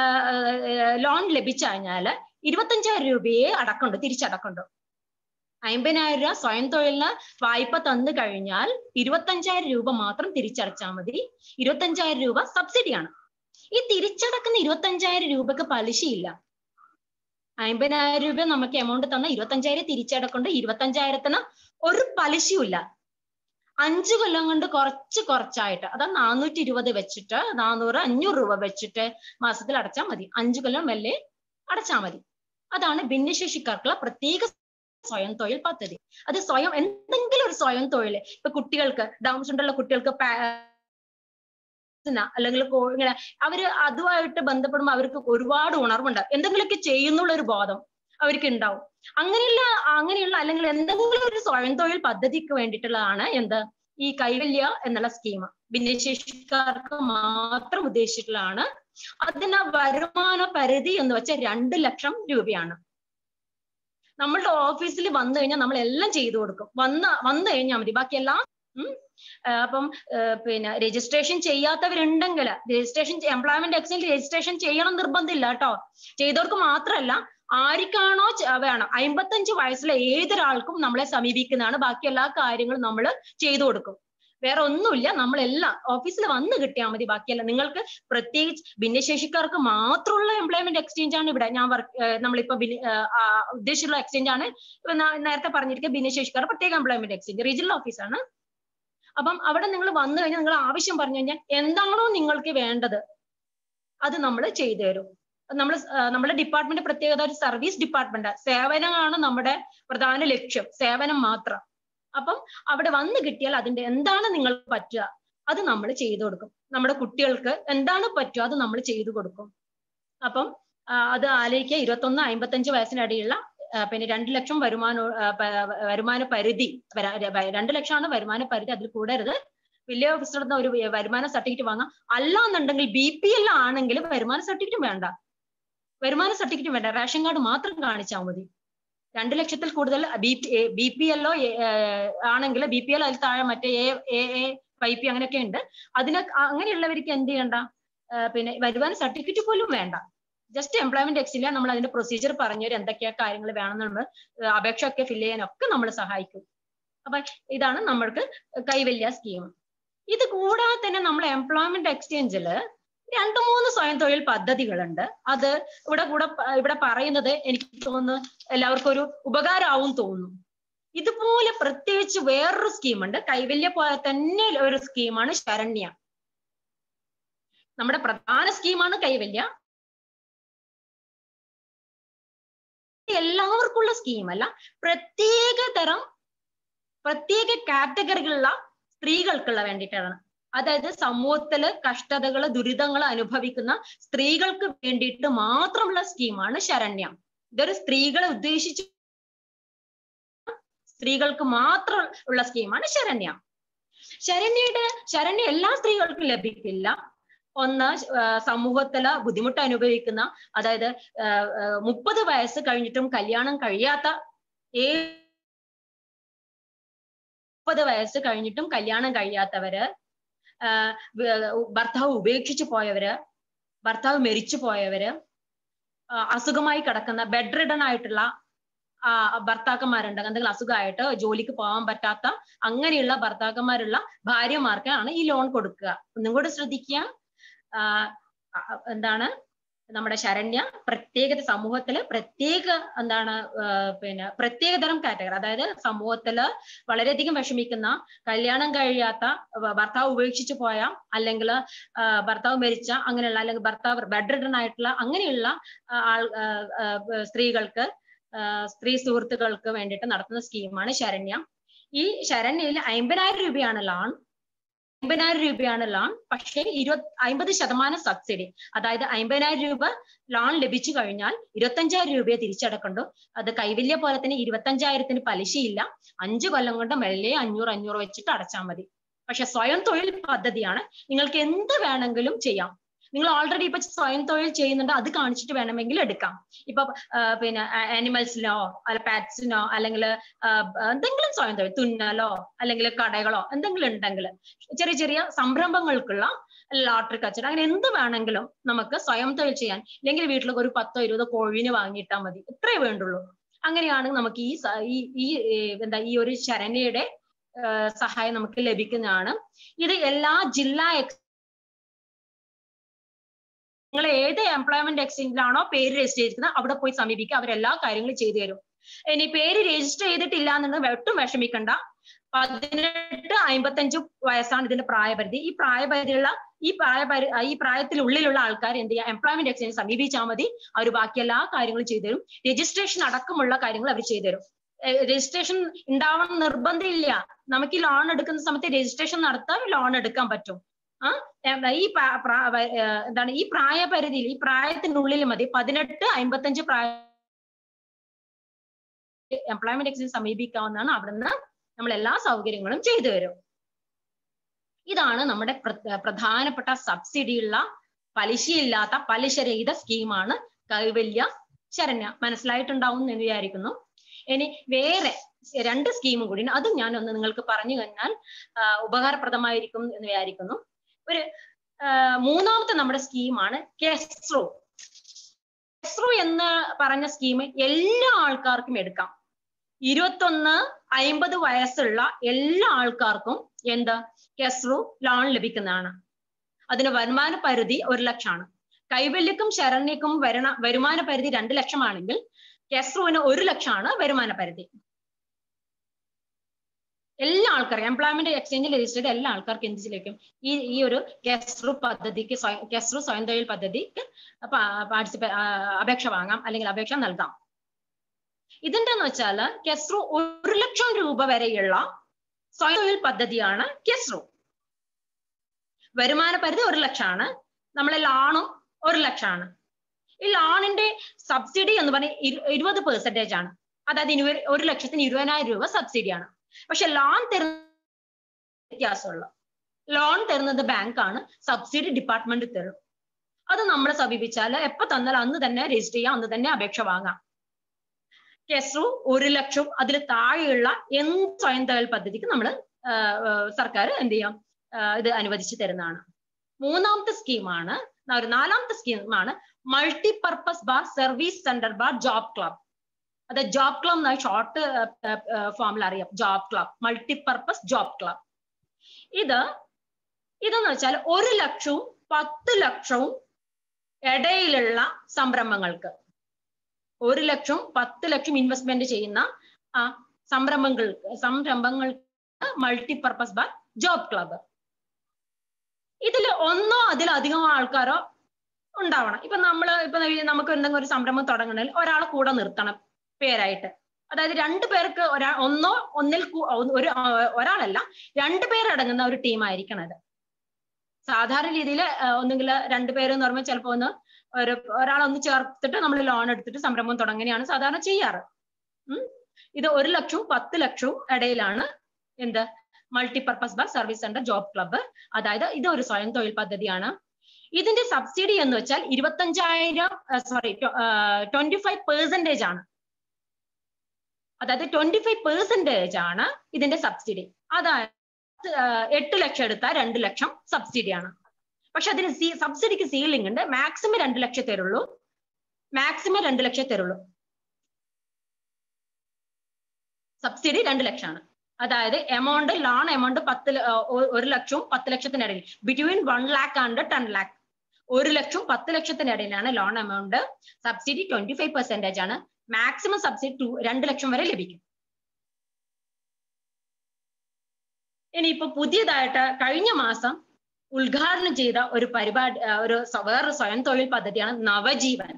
ലോൺ ലഭിച്ചു കഴിഞ്ഞാൽ ഇരുപത്തഞ്ചായിരം രൂപയെ അടക്കമുണ്ട് തിരിച്ചടക്കമുണ്ട് അമ്പതിനായിരം രൂപ സ്വയം തൊഴിലിന് വായ്പ തന്നു കഴിഞ്ഞാൽ ഇരുപത്തഞ്ചായിരം രൂപ മാത്രം തിരിച്ചടച്ചാൽ മതി ഇരുപത്തഞ്ചായിരം രൂപ സബ്സിഡിയാണ് ഈ തിരിച്ചടക്കുന്ന ഇരുപത്തഞ്ചായിരം രൂപക്ക് പലിശയില്ല അമ്പതിനായിരം രൂപ നമുക്ക് എമൗണ്ട് തന്ന ഇരുപത്തഞ്ചായിരം തിരിച്ചടക്കൊണ്ട് ഇരുപത്തഞ്ചായിരത്തിന് ഒരു പലിശയുമില്ല അഞ്ചു കൊല്ലം കൊണ്ട് കുറച്ച് കുറച്ചായിട്ട് അതാ നാനൂറ്റി ഇരുപത് വെച്ചിട്ട് നാനൂറ് അഞ്ഞൂറ് രൂപ വെച്ചിട്ട് മാസത്തിൽ അടച്ചാൽ മതി അഞ്ചു കൊല്ലം വല്ലേ അടച്ചാൽ മതി അതാണ് ഭിന്നശേഷിക്കാർക്കുള്ള പ്രത്യേക സ്വയം തൊഴിൽ പദ്ധതി അത് സ്വയം എന്തെങ്കിലും ഒരു സ്വയം തൊഴിൽ ഇപ്പൊ കുട്ടികൾക്ക് ഡൗൺ സിൻഡ്രോമുള്ള കുട്ടികൾക്ക് അല്ലെങ്കിൽ ഇങ്ങനെ അവര് അതുമായിട്ട് ബന്ധപ്പെടുമ്പോൾ അവർക്ക് ഒരുപാട് ഉണർവുണ്ട് എന്തെങ്കിലുമൊക്കെ ചെയ്യുന്നുള്ള ഒരു ബോധം അവർക്ക് ഉണ്ടാവും അങ്ങനെയുള്ള അങ്ങനെയുള്ള അല്ലെങ്കിൽ എന്തെങ്കിലും ഒരു സ്വയം തൊഴിൽ പദ്ധതിക്ക് വേണ്ടിയിട്ടുള്ളതാണ് എന്ത് ഈ കൈവല്യ എന്നുള്ള സ്കീം ഭിന്നശേഷിക്കാർക്ക് മാത്രം ഉദ്ദേശിച്ചിട്ടുള്ളതാണ് അതിന് വരുമാന പരിധി എന്ന് വെച്ചാൽ രണ്ട് ലക്ഷം രൂപയാണ് നമ്മളുടെ ഓഫീസിൽ വന്നു കഴിഞ്ഞാൽ നമ്മൾ എല്ലാം ചെയ്തു കൊടുക്കും വന്ന് വന്നു കഴിഞ്ഞാൽ മതി ബാക്കി എല്ലാം അപ്പം പിന്നെ രജിസ്ട്രേഷൻ ചെയ്യാത്തവരുണ്ടെങ്കിൽ രജിസ്ട്രേഷൻ എംപ്ലോയ്മെന്റ് എക്സ്ചേഞ്ച് രജിസ്ട്രേഷൻ ചെയ്യണം നിർബന്ധമില്ല കേട്ടോ ചെയ്തവർക്ക് മാത്രമല്ല ആർക്കാണോ വേണം അമ്പത്തഞ്ച് വയസ്സിലെ ഏതൊരാൾക്കും നമ്മളെ സമീപിക്കുന്നതാണ് ബാക്കി എല്ലാ കാര്യങ്ങളും നമ്മൾ ചെയ്തു കൊടുക്കും വേറെ ഒന്നുമില്ല നമ്മളെല്ലാം ഓഫീസിൽ വന്ന് കിട്ടിയാൽ മതി ബാക്കിയല്ല നിങ്ങൾക്ക് പ്രത്യേകിച്ച് ഭിന്നശേഷിക്കാർക്ക് മാത്രമുള്ള എംപ്ലോയ്മെന്റ് എക്സ്ചേഞ്ച് ആണ് ഇവിടെ ഞാൻ വർക്ക് നമ്മളിപ്പോ ഉദ്ദേശിച്ചുള്ള എക്സ്ചേഞ്ച് ആണ് നേരത്തെ പറഞ്ഞിരിക്കുക ഭിന്നശേഷിക്കാർ പ്രത്യേക എംപ്ലോയ്മെന്റ് എക്സ്ചേഞ്ച് റീജിയണൽ ഓഫീസാണ് അപ്പം അവിടെ നിങ്ങൾ വന്നു കഴിഞ്ഞാൽ നിങ്ങൾ ആവശ്യം പറഞ്ഞു കഴിഞ്ഞാൽ എന്താണോ നിങ്ങൾക്ക് വേണ്ടത് അത് നമ്മൾ ചെയ്തു തരും നമ്മൾ നമ്മുടെ ഡിപ്പാർട്ട്മെന്റ് പ്രത്യേകത ഒരു സർവീസ് ഡിപ്പാർട്ട്മെന്റ് സേവനമാണ് നമ്മുടെ പ്രധാന ലക്ഷ്യം സേവനം മാത്രം അപ്പം അവിടെ വന്ന് കിട്ടിയാൽ അതിന്റെ എന്താണ് നിങ്ങൾക്ക് പറ്റുക അത് നമ്മൾ ചെയ്തു കൊടുക്കും നമ്മുടെ കുട്ടികൾക്ക് എന്താണ് പറ്റുക അത് നമ്മൾ ചെയ്തു കൊടുക്കും അപ്പം അത് ആലോചിക്കുക ഇരുപത്തൊന്ന് അമ്പത്തഞ്ച് വയസ്സിനിടയിലുള്ള പിന്നെ രണ്ട് ലക്ഷം വരുമാന വരുമാന പരിധി രണ്ട് ലക്ഷമാണ് വരുമാന പരിധി അതിൽ കൂടരുത് വലിയ ഓഫീസറുടെ ഒരു വരുമാന സർട്ടിഫിക്കറ്റ് വാങ്ങാം അല്ലാന്നുണ്ടെങ്കിൽ ബി പി എൽ ആണെങ്കിൽ വരുമാന സർട്ടിഫിക്കറ്റ് വേണ്ട വരുമാന സർട്ടിഫിക്കറ്റ് വേണ്ട റേഷൻ കാർഡ് മാത്രം കാണിച്ചാൽ മതി രണ്ട് ലക്ഷത്തിൽ കൂടുതൽ ബി പി ബി പി എല്ലോ ആണെങ്കിൽ ബി പി എൽ അതിൽ താഴെ മറ്റേ എ എ എ പൈ പി അങ്ങനെയൊക്കെ ഉണ്ട് അതിന് അങ്ങനെയുള്ളവർക്ക് എന്ത് ചെയ്യണ്ട പിന്നെ വരുമാന സർട്ടിഫിക്കറ്റ് പോലും വേണ്ട ജസ്റ്റ് എംപ്ലോയ്മെന്റ് എക്സില്ല നമ്മൾ അതിന്റെ പ്രൊസീജിയർ പറഞ്ഞുതരും എന്തൊക്കെയാ കാര്യങ്ങൾ വേണമെന്ന് നമ്മൾ അപേക്ഷ ഒക്കെ ഫില്ല് ചെയ്യാനൊക്കെ നമ്മൾ സഹായിക്കും അപ്പൊ ഇതാണ് നമ്മൾക്ക് കൈവല്യ സ്കീം ഇത് കൂടാതെ തന്നെ നമ്മൾ എംപ്ലോയ്മെന്റ് എക്സ്ചേഞ്ചിൽ രണ്ടു മൂന്ന് സ്വയം തൊഴിൽ പദ്ധതികളുണ്ട് അത് ഇവിടെ കൂടെ പ- ഇവിടെ പറയുന്നത് എനിക്ക് തോന്നുന്നു എല്ലാവർക്കും ഒരു ഉപകാരമാവും തോന്നുന്നു ഇതുപോലെ പ്രത്യേകിച്ച് വേറൊരു സ്കീമുണ്ട് കൈവല്യ പോലെ തന്നെ ഒരു സ്കീമാണ് ശരണ്യ നമ്മുടെ പ്രധാന സ്കീമാണ് കൈവല്യ എല്ലാവർക്കുള്ള സ്കീമല്ല പ്രത്യേക തരം പ്രത്യേക കാറ്റഗറികളുള്ള സ്ത്രീകൾക്കുള്ള വേണ്ടിയിട്ടാണ് അതായത് സമൂഹത്തില് കഷ്ടതകള് ദുരിതങ്ങൾ അനുഭവിക്കുന്ന സ്ത്രീകൾക്ക് വേണ്ടിയിട്ട് മാത്രമുള്ള സ്കീമാണ് ശരണ്യ ഇതൊരു സ്ത്രീകളെ ഉദ്ദേശിച്ച് സ്ത്രീകൾക്ക് മാത്രം ഉള്ള സ്കീമാണ് ശരണ്യ ശരണ്യയുടെ ശരണ്യ എല്ലാ സ്ത്രീകൾക്കും ലഭിക്കില്ല ഒന്ന് ആ, സമൂഹത്തില് ബുദ്ധിമുട്ട് അനുഭവിക്കുന്ന അതായത് മുപ്പത് വയസ്സ് കഴിഞ്ഞിട്ടും കല്യാണം കഴിയാത്ത ഏ മുപ്പത് വയസ്സ് കഴിഞ്ഞിട്ടും കല്യാണം കഴിയാത്തവര് ആ, വ- ഭർത്താവ് ഉപേക്ഷിച്ചു പോയവര് ഭർത്താവ് മരിച്ചു പോയവര് ആ, അസുഖമായി കിടക്കുന്ന ബെഡ് റിഡൺ ആയിട്ടുള്ള ആ, ഭർത്താക്കന്മാരുണ്ട് എന്തെങ്കിലും അസുഖമായിട്ട് ജോലിക്ക് പോകാൻ പറ്റാത്ത അങ്ങനെയുള്ള ഭർത്താക്കന്മാരുള്ള ഭാര്യമാർക്കാണ് ഈ ലോൺ കൊടുക്കുക ഒന്നും കൂടെ ശ്രദ്ധിക്കുക ആ, ആ, എന്താണ് നമ്മുടെ ശരണ്യ പ്രത്യേക സമൂഹത്തില് പ്രത്യേക എന്താണ് ആ, പിന്നെ പ്രത്യേകതരം കാറ്റഗറി അതായത് സമൂഹത്തില് വളരെയധികം വിഷമിക്കുന്ന കല്യാണം കഴിയാത്ത ഭ- ഭർത്താവ് ഉപേക്ഷിച്ചു പോയ അല്ലെങ്കിൽ ഭർത്താവ് മരിച്ച അങ്ങനെയുള്ള അല്ലെങ്കിൽ ഭർത്താവ് ബെഡ് റിഡൺ ആയിട്ടുള്ള അങ്ങനെയുള്ള ആ, ആൾ ആ, ആ, സ്ത്രീകൾക്ക് ആ, സ്ത്രീ സുഹൃത്തുക്കൾക്ക് വേണ്ടിയിട്ട് നടത്തുന്ന സ്കീമാണ് ശരണ്യ ഈ ശരണ്യയിൽ അമ്പതിനായിരം രൂപയാണ് ലോൺ അമ്പതിനായിരം രൂപയാണ് ലോൺ പക്ഷേ ഇരുപത് അമ്പത് ശതമാനം സബ്സിഡി അതായത് അമ്പതിനായിരം രൂപ ലോൺ ലഭിച്ചു കഴിഞ്ഞാൽ ഇരുപത്തഞ്ചായിരം രൂപയെ തിരിച്ചടക്കണ്ടു അത് കൈവല്യ പോലെ തന്നെ ഇരുപത്തഞ്ചായിരത്തിന് പലിശയില്ല അഞ്ചു കൊല്ലം കൊണ്ട് മെല്ലെ അഞ്ഞൂറ് അഞ്ഞൂറ് വെച്ചിട്ട് അടച്ചാൽ മതി പക്ഷെ സ്വയം തൊഴിൽ പദ്ധതിയാണ് നിങ്ങൾക്ക് എന്ത് വേണമെങ്കിലും ചെയ്യാം നിങ്ങൾ ഓൾറെഡി ഇപ്പൊ സ്വയം തൊഴിൽ ചെയ്യുന്നുണ്ട് അത് കാണിച്ചിട്ട് വേണമെങ്കിൽ എടുക്കാം ഇപ്പൊ ആ, പിന്നെ ആനിമൽസിനോ അല്ല പാറ്റ്സിനോ അല്ലെങ്കിൽ എന്തെങ്കിലും സ്വയം തൊഴിൽ തുന്നലോ അല്ലെങ്കിൽ കടകളോ എന്തെങ്കിലും ഉണ്ടെങ്കിൽ ചെറിയ ചെറിയ സംരംഭങ്ങൾക്കുള്ള ലോട്ടറി കച്ചവടം അങ്ങനെ എന്ത് വേണമെങ്കിലും നമുക്ക് സ്വയം തൊഴിൽ ചെയ്യാൻ ഇല്ലെങ്കിൽ വീട്ടിൽ ഒരു പത്തോ ഇരുപതോ കോഴിന് വാങ്ങിയിട്ടാൽ മതി ഇത്രേ വേണ്ടുള്ളൂ അങ്ങനെയാണ് നമുക്ക് ഈ സ- ഈ ഈ ഏ, എന്താ ഈ ഒരു ശരണ്യയുടെ ആ, സഹായം നമുക്ക് ലഭിക്കുന്നതാണ് ഇത് എല്ലാ ജില്ലാ എക്സ് നിങ്ങൾ ഏത് എംപ്ലോയ്മെന്റ് എക്സ്ചേഞ്ചിലാണോ പേര് രജിസ്റ്റർ ചെയ്തിരിക്കുന്നത് അവിടെ പോയി സമീപിക്കുക അവരെല്ലാ കാര്യങ്ങളും ചെയ്തു തരും ഇനി പേര് രജിസ്റ്റർ ചെയ്തിട്ടില്ല എന്നുണ്ടെങ്കിൽ ഒട്ടും വിഷമിക്കണ്ട പതിനെട്ട് അമ്പത്തഞ്ച് വയസ്സാണ് ഇതിന്റെ പ്രായപരിധി ഈ പ്രായപരിധിയുള്ള ഈ പ്രായപരി ഈ പ്രായത്തിനുള്ളിലുള്ള ആൾക്കാർ എന്ത് ചെയ്യുക എംപ്ലോയ്മെന്റ് എക്സ്ചേഞ്ച് സമീപിച്ചാൽ മതി അവർ ബാക്കി എല്ലാ കാര്യങ്ങളും ചെയ്തു തരും രജിസ്ട്രേഷൻ അടക്കമുള്ള കാര്യങ്ങൾ അവർ ചെയ്തു തരും രജിസ്ട്രേഷൻ ഉണ്ടാവണം നിർബന്ധമില്ല നമുക്ക് ഈ ലോൺ എടുക്കുന്ന സമയത്ത് രജിസ്ട്രേഷൻ നടത്താൻ ലോൺ എടുക്കാൻ പറ്റും ആ എന്താ ഈ പ്രാ- പ്രാ- വ- ഏഹ് എന്താണ് ഈ പ്രായപരിധിയിൽ ഈ പ്രായത്തിനുള്ളിൽ മതി പതിനെട്ട് അമ്പത്തഞ്ച് പ്രായ എംപ്ലോയ്മെന്റ് എക്സ്ചേഞ്ച് സമീപിക്കാവുന്നതാണ് അവിടുന്ന് നമ്മൾ എല്ലാ സൗകര്യങ്ങളും ചെയ്തു തരും ഇതാണ് നമ്മുടെ പ്ര- പ്രധാനപ്പെട്ട സബ്സിഡിയുള്ള പലിശയില്ലാത്ത പലിശരഹിത സ്കീമാണ് കൈവല്യ ശരണ്യ മനസ്സിലായിട്ടുണ്ടാവും എന്ന് വിചാരിക്കുന്നു ഇനി വേറെ രണ്ട് സ്കീമും കൂടി ഉണ്ട്. അതും ഞാൻ ഒന്ന് നിങ്ങൾക്ക് പറഞ്ഞു കഴിഞ്ഞാൽ ആ, ഉപകാരപ്രദമായിരിക്കും എന്ന് വിചാരിക്കുന്നു ഒരു ആ, മൂന്നാമത്തെ നമ്മുടെ സ്കീമാണ് കെസ്ട്രോ കെസ്ട്രോ എന്ന് പറഞ്ഞ സ്കീം എല്ലാ ആൾക്കാർക്കും എടുക്കാം ഇരുപത്തൊന്ന് അയിമ്പത് വയസ്സുള്ള എല്ലാ ആൾക്കാർക്കും എന്താ കെസ്റു ലോൺ ലഭിക്കുന്നതാണ് അതിന് വരുമാന പരിധി ഒരു ലക്ഷമാണ് കൈവല്യക്കും ശരണ്യക്കും വരണ വരുമാന പരിധി രണ്ട് ലക്ഷമാണെങ്കിൽ കെസ്റുവിന് ഒരു ലക്ഷമാണ് വരുമാന പരിധി എല്ലാ ആൾക്കാർക്കും എംപ്ലോയ്മെന്റ് എക്സ്ചേഞ്ചിൽ രജിസ്റ്റർ ചെയ്ത എല്ലാ ആൾക്കാർക്കും എന്ത് ലഭിക്കും ഈ ഈ ഒരു കെസ്റു പദ്ധതിക്ക് സ്വയം കെസ്റു സ്വയം തൊഴിൽ പദ്ധതിക്ക് പാർട്ടിസിപ്പേ അപേക്ഷ വാങ്ങാം അല്ലെങ്കിൽ അപേക്ഷ നൽകാം ഇതിന്റെ എന്ന് വെച്ചാല് കെസ്റു ഒരു ലക്ഷം രൂപ വരെയുള്ള സ്വയം തൊഴിൽ പദ്ധതിയാണ് കെസ്റു വരുമാന പരിധി ഒരു ലക്ഷമാണ് നമ്മളെ ലോണും ഒരു ലക്ഷമാണ് ഈ ലോണിന്റെ സബ്സിഡി എന്ന് പറഞ്ഞ ഇരുപത് പെർസെന്റേജ് ആണ് അതായത് ഇനി ഒരു- ഒരു ലക്ഷത്തിന് ഇരുപതിനായിരം രൂപ സബ്സിഡിയാണ് പക്ഷെ ലോൺ തരുന്ന വ്യത്യാസമുള്ള ലോൺ തരുന്നത് ബാങ്കാണ് സബ്സിഡി ഡിപ്പാർട്ട്മെന്റ് തരും അത് നമ്മളെ സമീപിച്ചാൽ എപ്പോ തന്നാൽ അന്ന് തന്നെ രജിസ്റ്റർ ചെയ്യാം അന്ന് തന്നെ അപേക്ഷ വാങ്ങാം കെസ്റു ഒരു ലക്ഷം അതിൽ താഴെയുള്ള എന്ത് സ്വയം തൊഴിൽ പദ്ധതിക്ക് നമ്മൾ സർക്കാർ എന്ത് ചെയ്യാം ആ, ഇത് അനുവദിച്ചു തരുന്നതാണ് മൂന്നാമത്തെ സ്കീമാണ് ഒരു നാലാമത്തെ സ്കീമാണ് multipurpose bar service centre bar job club അത് ജോബ് ക്ലബ് എന്നാണ് ഷോർട്ട് ഫോമിൽ അറിയാം job club multipurpose job club ഇത് ഇതെന്ന് വെച്ചാൽ ഒരു ലക്ഷവും പത്ത് ലക്ഷവും ഇടയിലുള്ള സംരംഭങ്ങൾക്ക് ഒരു ലക്ഷം പത്ത് ലക്ഷം ഇൻവെസ്റ്റ്മെന്റ് ചെയ്യുന്ന ആ സംരംഭങ്ങൾക്ക് സംരംഭങ്ങൾക്ക് മൾട്ടിപർപ്പസ് ബാർ ജോബ് ക്ലബ്ബ് ഇതിൽ ഒന്നോ അതിലധികമോ ആൾക്കാരോ ഉണ്ടാവണം ഇപ്പൊ നമ്മൾ ഇപ്പൊ നമുക്ക് എന്തെങ്കിലും ഒരു സംരംഭം തുടങ്ങണമെങ്കിൽ ഒരാളെ കൂടെ നിർത്തണം പേരായിട്ട് അതായത് രണ്ടു പേർക്ക് ഒരാ ഒന്നോ ഒന്നിൽ ഒരു ഒരാളല്ല രണ്ടു പേരടങ്ങുന്ന ഒരു ടീം ആയിരിക്കണം അത് സാധാരണ രീതിയിൽ ഒന്നുകിൽ രണ്ടുപേര് എന്ന് പറയുമ്പോൾ ചിലപ്പോൾ ഒന്ന് ഒരു ഒരാളൊന്ന് ചേർത്തിട്ട് നമ്മൾ ലോൺ എടുത്തിട്ട് സംരംഭം തുടങ്ങുകയാണ് സാധാരണ ചെയ്യാറ് ഉം ഇത് ഒരു ലക്ഷവും പത്ത് ലക്ഷവും ഇടയിലാണ് എന്ത് multipurpose bar service centre job club അതായത് ഇത് ഒരു സ്വയം തൊഴിൽ പദ്ധതിയാണ് ഇതിന്റെ സബ്സിഡി എന്ന് വെച്ചാൽ ഇരുപത്തഞ്ചായിരം സോറി ട്വന്റി ഫൈവ് പെർസെന്റേജ് ആണ് അതായത് ട്വന്റി ഫൈവ് പെർസെന്റേജ് ആണ് ഇതിന്റെ സബ്സിഡി അതായത് എട്ട് ലക്ഷം എടുത്താൽ രണ്ട് ലക്ഷം സബ്സിഡിയാണ് പക്ഷെ അതിന് സീ സബ്സിഡിക്ക് സീലിംഗ് ഉണ്ട് മാക്സിമം രണ്ട് ലക്ഷം തരുള്ളൂ മാക്സിമം രണ്ട് ലക്ഷം തരുള്ളൂ സബ്സിഡി രണ്ട് ലക്ഷമാണ് അതായത് എമൗണ്ട് ലോൺ എമൗണ്ട് പത്ത് ഒരു ലക്ഷവും പത്ത് ലക്ഷത്തിനിടയിൽ between one lakh and ten lakh ഒരു ലക്ഷം പത്ത് ലക്ഷത്തിനിടയിലാണ് loan amount subsidy twenty five percentage ആണ് മാക്സിമം സബ്സിഡി ടു രണ്ട് ലക്ഷം വരെ ലഭിക്കും ഇനിയിപ്പോ പുതിയതായിട്ട് കഴിഞ്ഞ മാസം ഉദ്ഘാടനം ചെയ്ത ഒരു പരിപാടി ഒരു വേറൊരു സ്വയം തൊഴിൽ പദ്ധതിയാണ് നവജീവൻ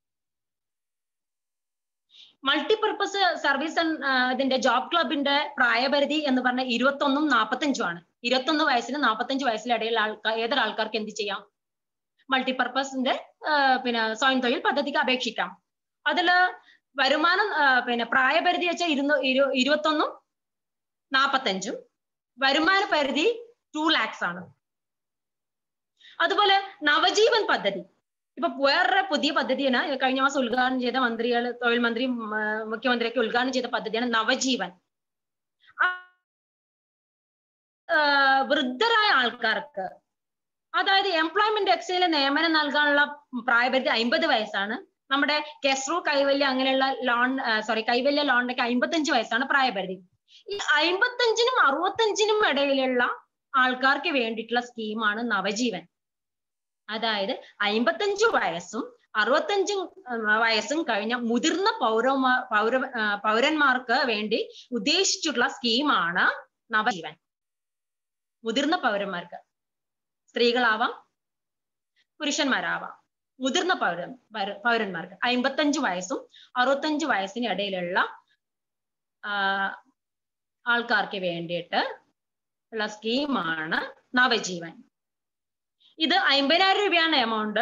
മൾട്ടിപർപ്പസ് സർവീസ് ഇതിന്റെ ജോബ് ക്ലബിന്റെ പ്രായപരിധി എന്ന് പറഞ്ഞ ഇരുപത്തൊന്നും നാൽപ്പത്തഞ്ചും ആണ് ഇരുപത്തൊന്ന് വയസ്സിന് നാൽപ്പത്തഞ്ച് വയസ്സിലിടയിലുള്ള ആൾക്കാർ ഏതൊരാൾക്കാർക്ക് എന്ത് ചെയ്യാം മൾട്ടിപർപ്പസിന്റെ പിന്നെ സ്വയം തൊഴിൽ പദ്ധതിക്ക് അപേക്ഷിക്കാം അതില് വരുമാനം പിന്നെ പ്രായപരിധി വെച്ചാൽ ഇരുന്നൂ ഇരു ഇരുപത്തൊന്നും നാൽപ്പത്തഞ്ചും വരുമാന പരിധി ടു ലാക്സ് ആണ് അതുപോലെ നവജീവൻ പദ്ധതി ഇപ്പൊ വേറൊരു പുതിയ പദ്ധതിയാണ് കഴിഞ്ഞ മാസം ഉദ്ഘാടനം ചെയ്ത മന്ത്രികൾ തൊഴിൽ മന്ത്രി മുഖ്യമന്ത്രിയൊക്കെ ഉദ്ഘാടനം ചെയ്ത പദ്ധതിയാണ് നവജീവൻ വൃദ്ധരായ ആൾക്കാർക്ക് അതായത് എംപ്ലോയ്മെന്റ് എക്സൈസിൽ നിയമനം നൽകാനുള്ള പ്രായപരിധി അമ്പത് വയസ്സാണ് നമ്മുടെ കെസ്റു കൈവല്യ അങ്ങനെയുള്ള ലോൺ സോറി കൈവല്യ ലോണിനൊക്കെ അമ്പത്തഞ്ച് വയസ്സാണ് പ്രായപരിധി ഈ അമ്പത്തഞ്ചിനും അറുപത്തഞ്ചിനും ഇടയിലുള്ള ആൾക്കാർക്ക് വേണ്ടിയിട്ടുള്ള സ്കീമാണ് നവജീവൻ അതായത് അമ്പത്തഞ്ചു വയസ്സും അറുപത്തഞ്ചും വയസ്സും കഴിഞ്ഞ മുതിർന്ന പൗരമാ പൗര പൗരന്മാർക്ക് വേണ്ടി ഉദ്ദേശിച്ചിട്ടുള്ള സ്കീമാണ് നവജീവൻ മുതിർന്ന പൗരന്മാർക്ക് സ്ത്രീകളാവാം പുരുഷന്മാരാവാം മുതിർന്ന പൗരൻ പൗരന്മാർക്ക് അമ്പത്തഞ്ച് വയസ്സും അറുപത്തഞ്ച് വയസ്സിന് ഇടയിലുള്ള ആൾക്കാർക്ക് വേണ്ടിയിട്ട് ഉള്ള സ്കീമാണ് നവജീവൻ ഇത് അമ്പതിനായിരം രൂപയാണ് amount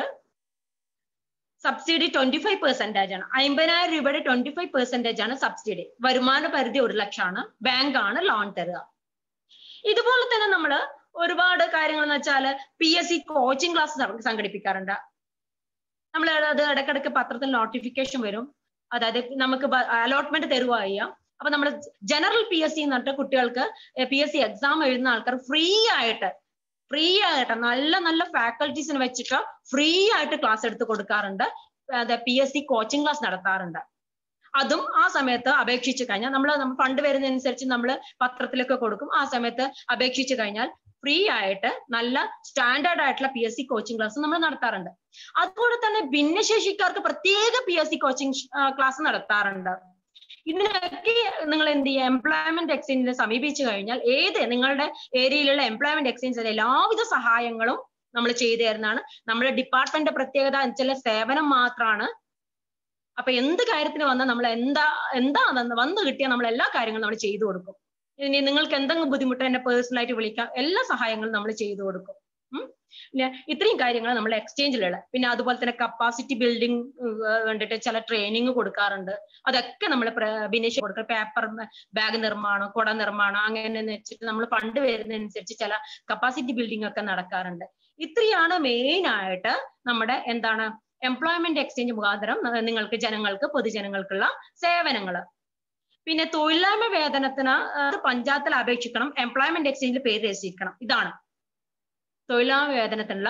subsidy twenty five percentage ആണ് അമ്പതിനായിരം രൂപയുടെ ട്വന്റി ഫൈവ് പെർസെന്റേജ് ആണ് സബ്സിഡി വരുമാന പരിധി ഒരു ലക്ഷമാണ് ബാങ്ക് ആണ് ലോൺ തരിക ഇതുപോലെ തന്നെ നമ്മൾ ഒരുപാട് കാര്യങ്ങൾ എന്ന് വെച്ചാൽ P S C coaching class സംഘടിപ്പിക്കാറുണ്ട് നമ്മൾ അത് ഇടയ്ക്കിടയ്ക്ക് പത്രത്തിൽ നോട്ടിഫിക്കേഷൻ വരും അതായത് നമുക്ക് അലോട്ട്മെന്റ് തരുക ചെയ്യാം അപ്പൊ നമ്മൾ ജനറൽ പി എസ് സി എന്ന് പറഞ്ഞിട്ട് കുട്ടികൾക്ക് പി എസ് സി എക്സാം എഴുതുന്ന ആൾക്കാർ ഫ്രീ ആയിട്ട് ഫ്രീ ആയിട്ട് നല്ല നല്ല ഫാക്കൽറ്റീസിന് വെച്ചിട്ട് ഫ്രീ ആയിട്ട് ക്ലാസ് എടുത്ത് കൊടുക്കാറുണ്ട് P S C coaching class നടത്താറുണ്ട് അതും ആ സമയത്ത് അപേക്ഷിച്ചു കഴിഞ്ഞാൽ നമ്മൾ ഫണ്ട് വരുന്നതനുസരിച്ച് നമ്മൾ പത്രത്തിലൊക്കെ കൊടുക്കും ആ സമയത്ത് അപേക്ഷിച്ചു കഴിഞ്ഞാൽ ഫ്രീ ആയിട്ട് നല്ല സ്റ്റാൻഡേർഡ് ആയിട്ടുള്ള P S C coaching class നമ്മൾ നടത്താറുണ്ട് അതുപോലെ തന്നെ ഭിന്നശേഷിക്കാർക്ക് പ്രത്യേക P S C coaching class നടത്താറുണ്ട് ഇതിനൊക്കെ നിങ്ങൾ എന്ത് ചെയ്യുക എംപ്ലോയ്മെന്റ് എക്സ്ചേഞ്ചിനെ സമീപിച്ചു കഴിഞ്ഞാൽ ഏത് നിങ്ങളുടെ ഏരിയയിലുള്ള എംപ്ലോയ്മെന്റ് എക്സ്ചേഞ്ചിലെ എല്ലാവിധ സഹായങ്ങളും നമ്മൾ ചെയ്തു തരുന്നതാണ് നമ്മുടെ ഡിപ്പാർട്ട്മെന്റ് പ്രത്യേകത ചില സേവനം മാത്രമാണ് അപ്പൊ എന്ത് കാര്യത്തിന് വന്നാൽ നമ്മൾ എന്താ എന്താണെന്ന് വന്നു കിട്ടിയാൽ നമ്മൾ എല്ലാ കാര്യങ്ങളും നമ്മൾ ചെയ്തു കൊടുക്കും ഇനി നിങ്ങൾക്ക് എന്തെങ്കിലും ബുദ്ധിമുട്ട് എന്നെ പേഴ്സണലായിട്ട് വിളിക്കാം എല്ലാ സഹായങ്ങളും നമ്മൾ ചെയ്തു കൊടുക്കും പിന്നെ ഇത്രയും കാര്യങ്ങൾ നമ്മൾ എക്സ്ചേഞ്ചിലുള്ള പിന്നെ അതുപോലെ തന്നെ കപ്പാസിറ്റി ബിൽഡിംഗ് വേണ്ടിയിട്ട് ചില ട്രെയിനിങ് കൊടുക്കാറുണ്ട് അതൊക്കെ നമ്മൾ ഭിന്നേഷ് കൊടുക്കുക പേപ്പർ ബാഗ് നിർമ്മാണം കുട നിർമ്മാണം അങ്ങനെ വെച്ചിട്ട് നമ്മൾ ഫണ്ട് വരുന്നതനുസരിച്ച് ചില കപ്പാസിറ്റി ബിൽഡിംഗ് ഒക്കെ നടക്കാറുണ്ട് ഇത്രയാണ് മെയിൻ ആയിട്ട് നമ്മുടെ എന്താണ് എംപ്ലോയ്മെന്റ് എക്സ്ചേഞ്ച് മുഖാന്തരം നിങ്ങൾക്ക് ജനങ്ങൾക്ക് പൊതുജനങ്ങൾക്കുള്ള സേവനങ്ങൾ പിന്നെ തൊഴിലില്ലായ്മ വേതനത്തിന് പഞ്ചായത്തിൽ അപേക്ഷിക്കണം എംപ്ലോയ്മെന്റ് എക്സ്ചേഞ്ചിൽ പേര് രജിസ്റ്റർ ഇതാണ് തൊഴിലായ്മ വേതനത്തിനുള്ള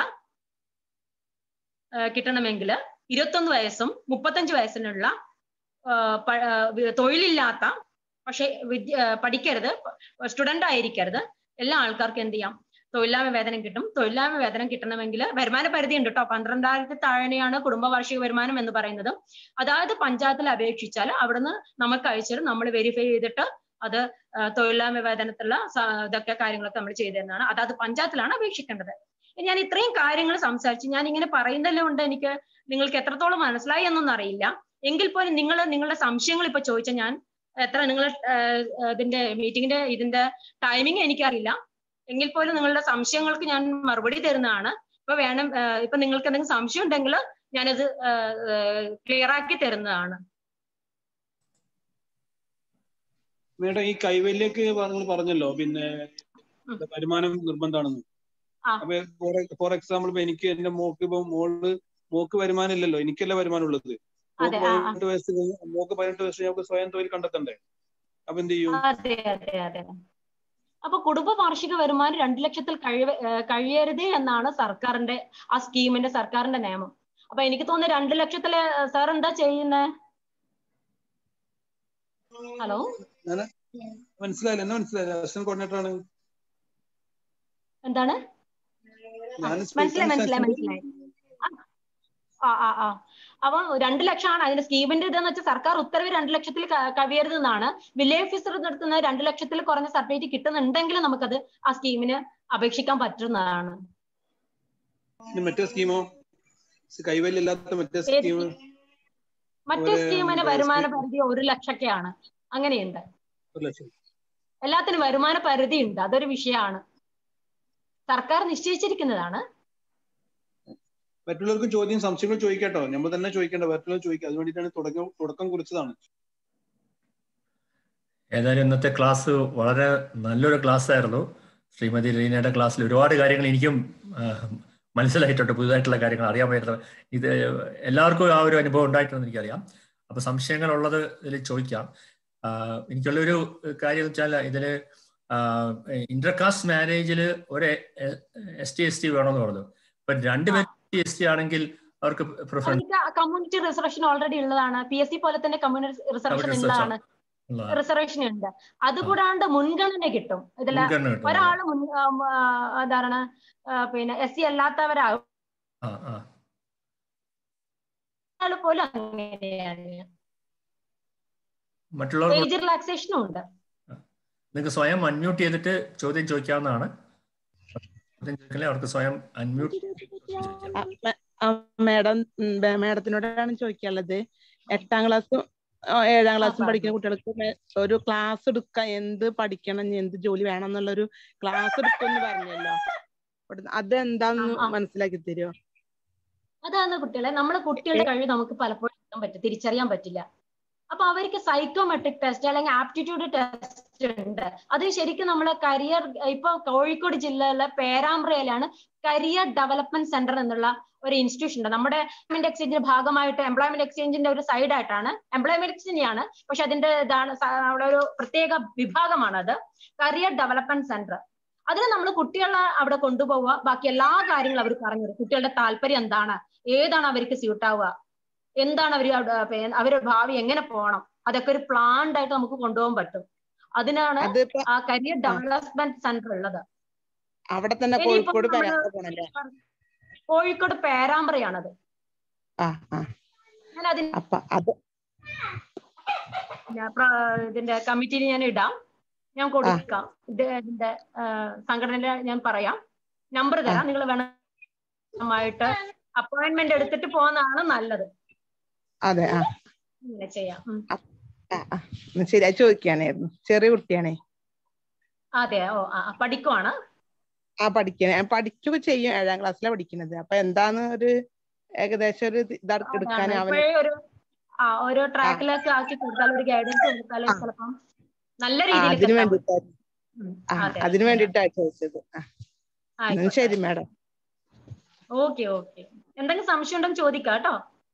കിട്ടണമെങ്കിൽ ഇരുപത്തൊന്ന് വയസ്സും മുപ്പത്തഞ്ച് വയസ്സിനുള്ള തൊഴിലില്ലാത്ത പക്ഷെ വിദ്യ പഠിക്കരുത് സ്റ്റുഡന്റ് ആയിരിക്കരുത് എല്ലാ ആൾക്കാർക്കും എന്ത് ചെയ്യാം തൊഴിലായ്മ വേതനം കിട്ടും തൊഴിലായ്മ വേതനം കിട്ടണമെങ്കിൽ വരുമാന പരിധി ഉണ്ട് കേട്ടോ പന്ത്രണ്ടായിരത്തി താഴെയാണ് കുടുംബ വാർഷിക വരുമാനം എന്ന് പറയുന്നത് അതായത് പഞ്ചായത്തിൽ അപേക്ഷിച്ചാൽ അവിടുന്ന് നമുക്ക് അയച്ചിട്ട് നമ്മൾ വെരിഫൈ ചെയ്തിട്ട് അത് തൊഴിലായ്മ വേതനത്തിലുള്ള ഇതൊക്കെ കാര്യങ്ങളൊക്കെ നമ്മൾ ചെയ്തു തരുന്നതാണ് അതായത് പഞ്ചായത്തിലാണ് അപേക്ഷിക്കേണ്ടത് ഞാൻ ഇത്രയും കാര്യങ്ങൾ സംസാരിച്ച് ഞാൻ ഇങ്ങനെ പറയുന്നതിലും കൊണ്ട് എനിക്ക് നിങ്ങൾക്ക് എത്രത്തോളം മനസ്സിലായി എന്നൊന്നും അറിയില്ല എങ്കിൽ പോലും നിങ്ങൾ നിങ്ങളുടെ സംശയങ്ങൾ ഇപ്പൊ ചോദിച്ച ഞാൻ എത്ര നിങ്ങൾ ഇതിന്റെ മീറ്റിംഗിന്റെ ഇതിന്റെ ടൈമിംഗ് എനിക്കറിയില്ല എങ്കിൽ പോലും നിങ്ങളുടെ സംശയങ്ങൾക്ക് ഞാൻ മറുപടി തരുന്നതാണ് ഇപ്പൊ വേണം ഇപ്പൊ നിങ്ങൾക്ക് എന്തെങ്കിലും സംശയം ഉണ്ടെങ്കിൽ ഞാനത് ക്ലിയർ ആക്കി തരുന്നതാണ് മേഡം ഈ കൈവല്യൊക്കെ നിങ്ങൾ പറഞ്ഞല്ലോ പിന്നെ വരുമാനം നിർബന്ധമാണെന്ന് അപ്പൊ ഫോർ എക്സാമ്പിൾ ഇപ്പൊ എനിക്ക് എന്റെ മോക്ക് ഇപ്പൊ മോള് മോക്ക് വരുമാനം ഇല്ലല്ലോ എനിക്കല്ല വരുമാനം ഉള്ളത് മോക്ക് പതിനെട്ട് വയസ്സ് മോക്ക് പതിനെട്ട് വയസ്സ് ഞങ്ങൾക്ക് സ്വയം തൊഴിൽ കണ്ടെത്തണ്ടേ അപ്പൊ എന്ത് ചെയ്യും അതെ അതെ അതെ അപ്പൊ കുടുംബ വാർഷിക വരുമാനം രണ്ടു ലക്ഷത്തിൽ കഴിയ കഴിയരുത് എന്നാണ് സർക്കാരിന്റെ ആ സ്കീമിന്റെ സർക്കാരിന്റെ നിയമം അപ്പൊ എനിക്ക് തോന്നുന്നു രണ്ടു ലക്ഷത്തില് സാർ എന്താ ചെയ്യുന്നേ ഹലോ മനസ്സിലായില്ല എന്നാ മനസ്സിലായില്ല അസിസ്റ്റന്റ് കോർഡിനേറ്റർ ആണ് എന്താണ് മനസ്സിലായി മനസ്സിലായി മനസ്സിലായി ആ ആ ആ അപ്പൊ രണ്ടു ലക്ഷമാണ് അതിന്റെ സ്കീമിന്റെ ഇതെന്ന് വെച്ചാൽ സർക്കാർ ഉത്തരവ് രണ്ടു ലക്ഷത്തിൽ കവിയരുതെന്നാണ് വില്ലേജ് ഓഫീസർ നടത്തുന്ന രണ്ടു ലക്ഷത്തിൽ കുറഞ്ഞ സർട്ടിഫിക്കറ്റ് കിട്ടുന്നുണ്ടെങ്കിൽ നമുക്കത് ആ സ്കീമിന് അപേക്ഷിക്കാൻ പറ്റുന്നതാണ് മറ്റേ സ്കീമോ കൈവല്ലില്ലാത്ത മറ്റേ സ്കീം മറ്റേ സ്കീമിന് വരുമാന പരിധി ഒരു ലക്ഷൊക്കെയാണ് അങ്ങനെയുണ്ട് എല്ലാത്തിനും വരുമാന പരിധി ഉണ്ട് അതൊരു വിഷയമാണ് സർക്കാർ നിശ്ചയിച്ചിരിക്കുന്നതാണ് മറ്റുള്ളവർക്ക് ചോദ്യം സംശയങ്ങൾ ചോദിക്കട്ടോ നമ്മൾ തന്നെ ചോദിക്കേണ്ട മറ്റുള്ളവർ ചോദിക്കുക അതിന് വേണ്ടിയിട്ടാണ് തുടക്കം തുടക്കം കുറിച്ചതാണ് ഏതായാലും ഇന്നത്തെ ക്ലാസ് വളരെ നല്ലൊരു ക്ലാസ് ആയിരുന്നു ശ്രീമതി ലീനയുടെ ക്ലാസ്സിൽ ഒരുപാട് കാര്യങ്ങൾ എനിക്കും മനസ്സിലായിട്ടുണ്ട് പുതുതായിട്ടുള്ള കാര്യങ്ങൾ അറിയാൻ പറ്റുന്നത് ഇത് എല്ലാവർക്കും ആ ഒരു അനുഭവം ഉണ്ടായിട്ടുണ്ടെന്ന് എനിക്കറിയാം അപ്പൊ സംശയങ്ങളുള്ളത് ഇതിൽ ചോദിക്കാം എനിക്കുള്ളൊരു കാര്യം എന്ന് വെച്ചാൽ ഇതില് ഇന്റർകാസ്റ്റ് മാരേജിൽ ഒരു എസ് ടി എസ് ടി വേണമെന്ന് പറഞ്ഞു ഇപ്പൊ രണ്ടുപേരും എസ് ടി ആണെങ്കിൽ അവർക്ക് കമ്മ്യൂണിറ്റി റിസർവേഷൻ ഓൾറെഡി ഉള്ളതാണ് പി എസ് സി പോലെ തന്നെ കമ്മ്യൂണിറ്റി റിസർവേഷൻ ഉള്ളതാണ് റിസർവേഷൻ ഉണ്ട് അതുകൂടാണ്ട് മുൻഗണന കിട്ടും ഇതില് ഒരാള് മുൻ എന്താണ് പിന്നെ എസ് സി അല്ലാത്തവരാകും പോലും അങ്ങനെയാണ് മറ്റുള്ളവർ ഏജ് റിലാക്സേഷനും ഉണ്ട് നിങ്ങൾക്ക് സ്വയം അൺമ്യൂട്ട് ചെയ്തിട്ട് ചോദ്യം ചോദിക്കാവുന്നതാണ് അവർക്ക് സ്വയം അൺമ്യൂട്ട് മാഡം മാഡത്തിനോടാണ് ചോദിക്കാനുള്ളത് എട്ടാം ക്ലാസ്സും ഏഴാം ക്ലാസ്സും പഠിക്കുന്ന കുട്ടികൾക്ക് ഒരു ക്ലാസ് എടുക്കാൻ എന്ത് പഠിക്കണം എന്ത് ജോലി വേണം എന്നുള്ള ഒരു ക്ലാസ് എടുക്കുമെന്ന് പറഞ്ഞല്ലോ അതെന്താന്ന് മനസ്സിലാക്കി തരുമോ അതാണ് കുട്ടികളെ നമ്മളെ കുട്ടികളുടെ കഴിവ് നമുക്ക് പലപ്പോഴും പറ്റും തിരിച്ചറിയാൻ പറ്റില്ല അപ്പൊ അവർക്ക് സൈക്കോമെട്രിക് ടെസ്റ്റ് അല്ലെങ്കിൽ ആപ്റ്റിറ്റ്യൂഡ് ടെസ്റ്റ് ഉണ്ട് അത് ശരിക്കും നമ്മളെ കരിയർ ഇപ്പൊ കോഴിക്കോട് ജില്ലയിലെ പേരാമ്പ്രയിലാണ് കരിയർ ഡെവലപ്മെന്റ് സെന്റർ എന്നുള്ള ഒരു ഇൻസ്റ്റിറ്റ്യൂഷൻ ഉണ്ട് നമ്മുടെ എംപ്ലോയ്മെന്റ് എക്സ്ചേഞ്ചിന്റെ ഭാഗമായിട്ട് എംപ്ലോയ്മെന്റ് എക്സ്ചേഞ്ചിന്റെ ഒരു സൈഡ് ആയിട്ടാണ് എംപ്ലോയ്മെന്റ് എക്സ്ചേഞ്ചാണ് പക്ഷെ അതിന്റെ ഇതാണ് അവിടെ ഒരു പ്രത്യേക വിഭാഗമാണ് അത് കരിയർ ഡെവലപ്മെന്റ് സെന്റർ അതിന് നമ്മൾ കുട്ടികളെ അവിടെ കൊണ്ടുപോവുക ബാക്കി എല്ലാ കാര്യങ്ങളും അവർ പറഞ്ഞു കുട്ടികളുടെ താല്പര്യം എന്താണ് ഏതാണ് അവർക്ക് സ്യൂട്ട് ആവുക എന്താണ് അവർ അവരുടെ ഭാവി എങ്ങനെ പോകണം അതൊക്കെ ഒരു പ്ലാൻഡ് ആയിട്ട് നമുക്ക് കൊണ്ടുപോകാൻ പറ്റും അതിനാണ് ആ കരിയർ ഡെവലപ്മെന്റ് സെന്റർ ഉള്ളത് അവിടെ തന്നെ കോഴിക്കോട് കോഴിക്കോട് പേരാമ്പ്രയാണത് ഞാൻ അതിന് ഇതിന്റെ കമ്മിറ്റിയിൽ ഞാൻ ഇടാം ഞാൻ കൊടുക്കാം ഇതിന്റെ സംഘടനയിലെ ഞാൻ പറയാം നമ്പർ തരാം നിങ്ങൾ വേണമായിട്ട് അപ്പോയിന്റ്മെന്റ് എടുത്തിട്ട് പോകുന്നതാണ് നല്ലത് അതെ ആ ഇങ്ങനെ ചെയ്യാം ശരി ചോദിക്കാനായിരുന്നു ചെറിയ കുട്ടിയാണേ അതെ ഓ ആ പഠിക്കുവാണ് ആ പഠിക്കണേ പഠിക്കുകയൊക്കെ ചെയ്യും ഏഴാം ക്ലാസ്സിലാണ് പഠിക്കുന്നത് അപ്പൊ എന്താണ് ഒരു ഏകദേശം ഒരു എടുക്കാൻ അവന് ഒരു ആ ഓരോ ട്രാക്കിലേക്ക് ആക്കി കൊടുത്താൽ ഒരു ഗൈഡൻസ് കൊടുത്താലും ചിലപ്പം നല്ല അതിനു രീതിയിൽ വേണ്ടിട്ടാ അതിനു വേണ്ടിട്ടാണ് ചോദിച്ചത് ശരി മാഡം ഓക്കെ ഓക്കെ എന്തെങ്കിലും സംശയം ഉണ്ടെങ്കിൽ ചോദിക്കാം കേട്ടോ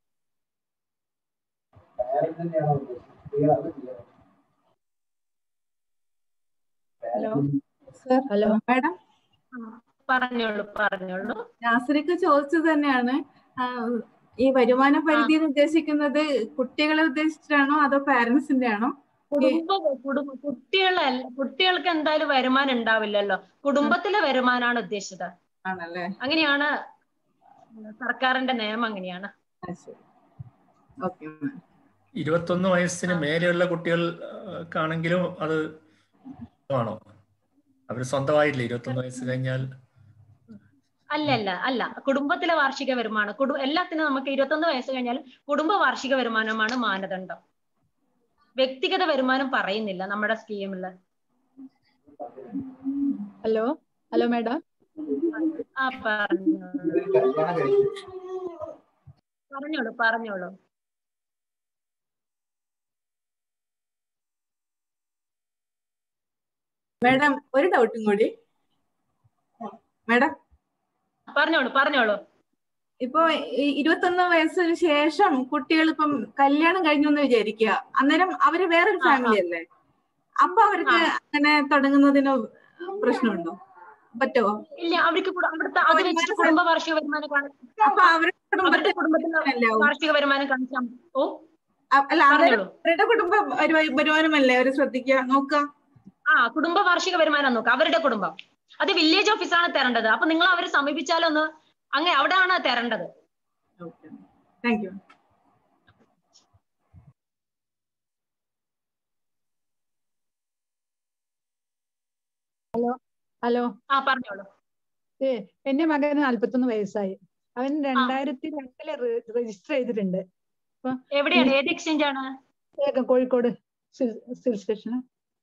ഹലോ സർ ഹലോ മാഡം പറഞ്ഞോളൂ പറഞ്ഞോളൂ നാസറിക്ക് ചോദിച്ചത് തന്നെയാണ് ഈ വരുമാന പരിധി എന്ന് ഉദ്ദേശിക്കുന്നത് കുട്ടികളെ ഉദ്ദേശിച്ചിട്ടാണോ അതോ പാരന്റ്സിന്റെ ആണോ കുടുംബ കുടുംബ കുട്ടികളെ കുട്ടികൾക്ക് എന്തായാലും വരുമാനം ഉണ്ടാവില്ലല്ലോ കുടുംബത്തിലെ വരുമാനമാണ് ഉദ്ദേശിച്ചത് ആണല്ലേ അങ്ങനെയാണ് സർക്കാരിന്റെ നിയമം അങ്ങനെയാണ് ആ, ശരി ഓക്കെ ഇരുപത്തൊന്ന് വയസ്സിന് മേലെയുള്ള കുട്ടികൾക്കാണെങ്കിലും അത് ആണോ അവർ സ്വന്തമായിട്ടില്ല ഇരുപത്തൊന്ന് വയസ്സ് കഴിഞ്ഞാൽ അല്ല അല്ല അല്ല കുടുംബത്തിലെ വാർഷിക വരുമാനം കുടു എല്ലാത്തിനും നമുക്ക് ഇരുപത്തൊന്ന് വയസ്സ് കഴിഞ്ഞാൽ കുടുംബ വാർഷിക വരുമാനമാണ് മാനദണ്ഡം വ്യക്തിഗത വരുമാനം പറയുന്നില്ല നമ്മുടെ സ്കീമില് ഹലോ ഹലോ മാഡം ആ പറഞ്ഞോളൂ പറഞ്ഞോളൂ പറഞ്ഞോളൂ മാഡം ഒരു ഡൗട്ടും കൂടി മാഡം പറഞ്ഞോളൂ പറഞ്ഞോളൂ ഇപ്പൊ ഈ ഇരുപത്തൊന്ന് വയസ്സിന് ശേഷം കുട്ടികൾ ഇപ്പം കല്യാണം കഴിഞ്ഞു എന്ന് വിചാരിക്കുക അന്നേരം അവര് വേറൊരു ആ, ആ. ഫാമിലി അല്ലേ അപ്പൊ അവർക്ക് അങ്ങനെ തുടങ്ങുന്നതിന് പ്രശ്നമുണ്ടോ പറ്റുമോ ഇല്ല അവർക്ക് കുട- അവിടുത്തെ അത് വെച്ചിട്ട് കുടുംബ വാർഷിക വരുമാനം കാണി- അപ്പൊ അവരുടെ അവരുടെ കുടുംബത്തിൽ കുടുംബത്തിലെ അല്ലേ ആവും? വാർഷിക വരുമാനം കാണിച്ചാൽ ഓ അ- അല്ല അവരുടെ പറഞ്ഞോളൂ അവരുടെ കുടുംബ വരുമാ- വരുമാനമല്ലേ അവര് ശ്രദ്ധിക്കുക നോക്കുക ആ കുടുംബ വാർഷിക വരുമാനം നോക്കുക അവരുടെ കുടുംബം അത് വില്ലേജ് ഓഫീസാണ് തരേണ്ടത് അപ്പൊ നിങ്ങൾ അവരെ സമീപിച്ചാലൊന്ന് അങ്ങനെ അവിടെയാണ് തരേണ്ടത് ഓക്കെ താങ്ക് യു ഹലോ ആ പറഞ്ഞോളൂ ഏ എന്റെ മകന് നാല്പത്തൊന്ന് വയസ്സായി അവൻ രണ്ടായിരത്തി രണ്ടില് രജിസ്റ്റർ ചെയ്തിട്ടുണ്ട് എവിടെയാണ് ഏത് എക്സ്ചേഞ്ച് ആണ് ഏക കോഴിക്കോട് സിവിൽ സ്റ്റേഷൻ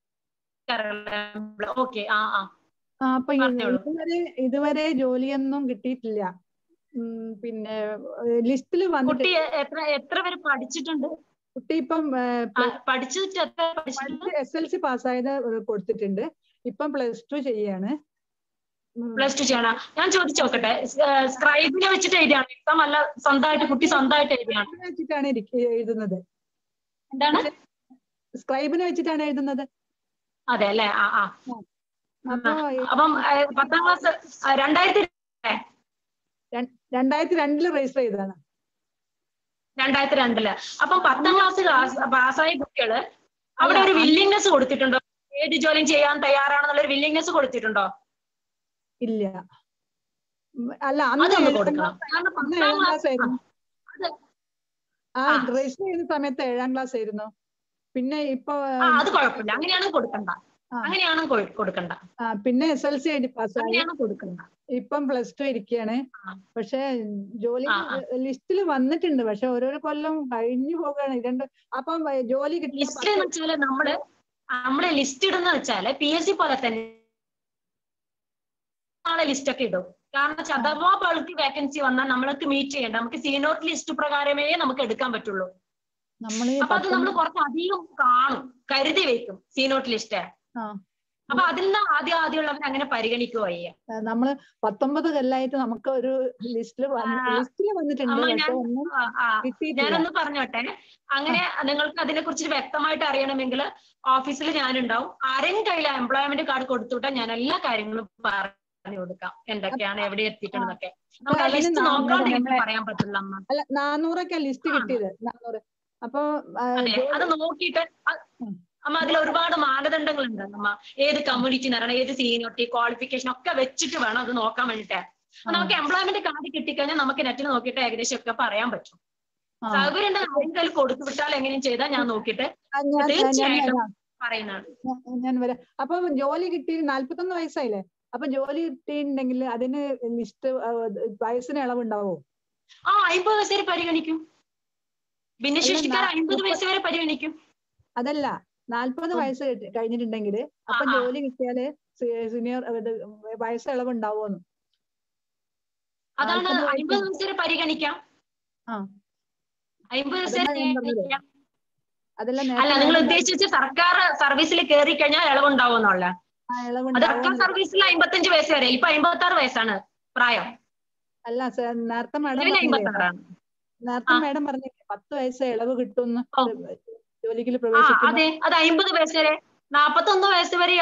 ഓക്കെ ആ ആ ആ അപ്പൊ ഇ- പറഞ്ഞോളൂ. ഇതുവരെ ഇതുവരെ ജോലിയൊന്നും കിട്ടിയിട്ടില്ല ഉം, പിന്നെ ലിസ്റ്റിൽ കുട്ടി വന്നിട്ട് എത്ര എത്ര വരെ പഠിച്ചിട്ടുണ്ട് കുട്ടി ഇപ്പം ആ, പഠിച്ചിട്ട് എത്ര പഠിച്ചിട്ടുണ്ട് എസ് എൽ സി പാസ്സായത് കൊടുത്തിട്ടുണ്ട് ഇപ്പം പ്ലസ് ടു ചെയ്യാണ് ഉം, പ്ലസ് ടു ചെയ്യണം ഞാൻ ചോദിച്ചു നോക്കട്ടെ സ്ക്രൈബിനെ വെച്ചിട്ട് എഴുതിയാണ് എക്സാം അല്ല സ്വന്തമായിട്ട് കുട്ടി സ്വന്തമായിട്ട് എഴുതിയാണ് സ്ക്രൈബിനെ വെച്ചിട്ടാണ് ഇരിക്ക- എഴുതുന്നത് എന്താണ് സ്ക്രൈബിനെ വെച്ചിട്ടാണ് എഴുതുന്നത് അതെ അല്ലെ ആ ആ അപ്പൊ അപ്പം ഏ, പത്താം ക്ലാസ് രണ്ടായിരത്തി രണ്ടായിരത്തി രണ്ടില് രജിസ്റ്റർ ചെയ്തതാണ് രണ്ടായിരത്തി രണ്ടില് അപ്പം പത്താം ക്ലാസ് പാസ്സായ കുട്ടികള് അവിടെ ഒരു വില്ലിങ്നെസ് കൊടുത്തിട്ടുണ്ടോ ഏത് ജോലിയും ചെയ്യാൻ തയ്യാറാണെന്നുള്ള ഒരു വില്ലിങ്നെസ് കൊടുത്തിട്ടുണ്ടോ ഇല്ല ഉം, അല്ല അന്ന് അതൊന്ന് ഏഴാം കൊടുക്കണം ക്ലാസ് കാരണം അന്ന് പത്താം ഏഴാം ക്ലാസ് ക്ലാസ് ആയിരുന്നു അത് ആ ആ. രജിസ്റ്റർ ചെയ്യുന്ന സമയത്ത് ഏഴാം ക്ലാസ് ആയിരുന്നു പിന്നെ ഇപ്പൊ ആ അത് കുഴപ്പമില്ല അങ്ങനെയാണെങ്കിൽ കൊടുക്കണ്ട ആ. അങ്ങനെയാണ് കൊ- കൊടുക്കണ്ട ആ, പിന്നെ എസ് എൽ സി ആയിട്ട് പാസ്സായി അങ്ങനെയാണ് കൊടുക്കണ്ട ഇപ്പം പ്ലസ് ടു ഇരിക്കുകയാണ് ആ. പക്ഷെ ജോലി ആ, ആ. ലിസ്റ്റിൽ വന്നിട്ടുണ്ട് പക്ഷെ ഓരോരോ കൊല്ലം കഴിഞ്ഞു പോവുകയാണ് രണ്ട് അപ്പം ഏ, ജോലി കിട്ടിയ ലിസ്റ്റ് എന്ന് വെച്ചാല് നമ്മള് നമ്മള് ലിസ്റ്റ് ഇടുന്ന വെച്ചാല് പി എസ് സി പോലെ തന്നെ നാളെ ലിസ്റ്റ് ഒക്കെ ഇടും കാരണം വെച്ചാ അഥവാ ബൾക്ക് വേക്കൻസി വന്നാൽ നമ്മൾക്ക് മീറ്റ് ചെയ്യണ്ട നമുക്ക് സീനോട്ട് ലിസ്റ്റ് പ്രകാരമേ നമുക്ക് എടുക്കാൻ പറ്റുള്ളൂ നമ്മൾ ഈ അപ്പൊ അത് നമ്മൾ കുറച്ച് അധികം കാണും കരുതി വെക്കും സീനോട്ട് ലിസ്റ്റ് ആ. അപ്പൊ അതിൽ നിന്ന് ആദ്യം ആദ്യമുള്ളവർ അങ്ങനെ പരിഗണിക്കുക വയ്യ നമ്മള് പത്തൊമ്പത് കൊല്ലായിട്ട് നമുക്ക് ഒരു ലിസ്റ്റിൽ ആ, ലിസ്റ്റിൽ വന്നിട്ടുണ്ട് അമ്മ പക്ഷെ ഞാൻ ഒന്നും ആ, ആ, കിട്ടിയിട്ടില്ല ഞാനൊന്ന് പറഞ്ഞോട്ടെ അങ്ങനെ നിങ്ങൾക്ക് അതിനെ കുറിച്ച് വ്യക്തമായിട്ട് അറിയണമെങ്കിൽ ഓഫീസിൽ ഞാനുണ്ടാവും ആരെയും കയ്യിൽ എംപ്ലോയ്മെന്റ് കാർഡ് കൊടുത്തുവിട്ടാൽ ഞാൻ എല്ലാ കാര്യങ്ങളും പറഞ്ഞു കൊടുക്കാം എന്തൊക്കെയാണ് എവിടെ എത്തിയിട്ടുണ്ടെന്നൊക്കെ നമുക്ക് ആ അതിന് ലിസ്റ്റ് നാ- നോക്കാണ്ട് എനിക്ക് നമ്മളെ- പറയാൻ പറ്റില്ല അമ്മ അല്ല നാനൂറൊക്കെ ലിസ്റ്റ് ആ. കിട്ടിയത് നാനൂറ് അപ്പൊ ആ, അതെ ജോലി- അത് നോക്കിയിട്ട് അ- ഉം. അമ്മ അതിൽ ഒരുപാട് മാനദണ്ഡങ്ങളുണ്ട് അമ്മ ഏത് കമ്മ്യൂണിറ്റി നിറയണം ഏത് സീനിയോറിറ്റി ക്വാളിഫിക്കേഷൻ ഒക്കെ വെച്ചിട്ട് വേണം അത് നോക്കാൻ വേണ്ടിട്ട് ആ. നമുക്ക് എംപ്ലോയ്മെന്റ് കാർഡ് കിട്ടിക്കഴിഞ്ഞാൽ നമുക്ക് നെറ്റിൽ നോക്കിയിട്ട് ഏകദേശം ഒക്കെ പറയാൻ പറ്റും ആ. സൗകര്യം ഉണ്ട് ആരും കയ്യിൽ കൊടുത്തു വിട്ടാൽ എങ്ങനെയും ചെയ്താൽ ഞാൻ നോക്കിയിട്ട് ആ, ഞാൻ- ഞാൻ തീർച്ചയായിട്ടും വരാം. പറയുന്നതാണ് ഞാൻ- ഞാൻ വരാം അപ്പൊ ജോലി കിട്ടി നാല്പത്തൊന്ന് വയസ്സായില്ലേ അപ്പൊ ജോലി കിട്ടിയിട്ടുണ്ടെങ്കിൽ അതിന് ലിസ്റ്റ് വയസ്സിന് ഇളവുണ്ടാവോ ആ അമ്പത് വയസ്സ് വരെ പരിഗണിക്കും ഭിന്നശേഷിക്കാർ നാ- അമ്പത് വയസ്സ് വരെ പരിഗണിക്കും അതല്ല നാല്പത് ഉം. വയസ്സ് കിട്ടി- കഴിഞ്ഞിട്ടുണ്ടെങ്കിൽ അപ്പൊ ആ, ആ. ജോലി കിട്ടിയാല് സീനിയർ വയസ്സ് ഇളവ് ഉണ്ടാവോന്ന് അതാണ് നാല്പത് വയസ്സ് അമ്പത് വയസ്സ് വരെ പരിഗണിക്കാം ആ. അമ്പത് വയസ്സ് അതാ വരെ ഞാൻ പറഞ്ഞത്. പരിഗണിക്കാം. അതെല്ലാം അല്ല നേരത്തെ നിങ്ങൾ ഞാൻ ഉദ്ദേശിച്ച സർക്കാർ സർവീസിൽ കയറി കഴിഞ്ഞാൽ ഇളവുണ്ടാവുന്നുള്ള ആ, അത് ഇളവുണ്ടാവോ സർക്കാർ സർവീസിൽ അമ്പത്തഞ്ച് വയസ്സ് വരെ ഇപ്പൊ അമ്പത്തി ആറ് വയസ്സാണ് പ്രായം അല്ല സർ നേരത്തെ മാഡം നിലവിൽ പറഞ്ഞില്ലേ അമ്പത്തി ആറാണ് നേരത്തെ ആ. മാഡം പറഞ്ഞില്ലേ പത്ത് വയസ്സ് ഇളവ് കിട്ടുമെന്ന് ഓ. ജോലിക്ക് ആ പ്രവേശിക്കുന്ന അതെ അത് അമ്പത് വയസ്സ് വരെ നാപ്പത്തൊന്ന് വയസ്സ് വരെ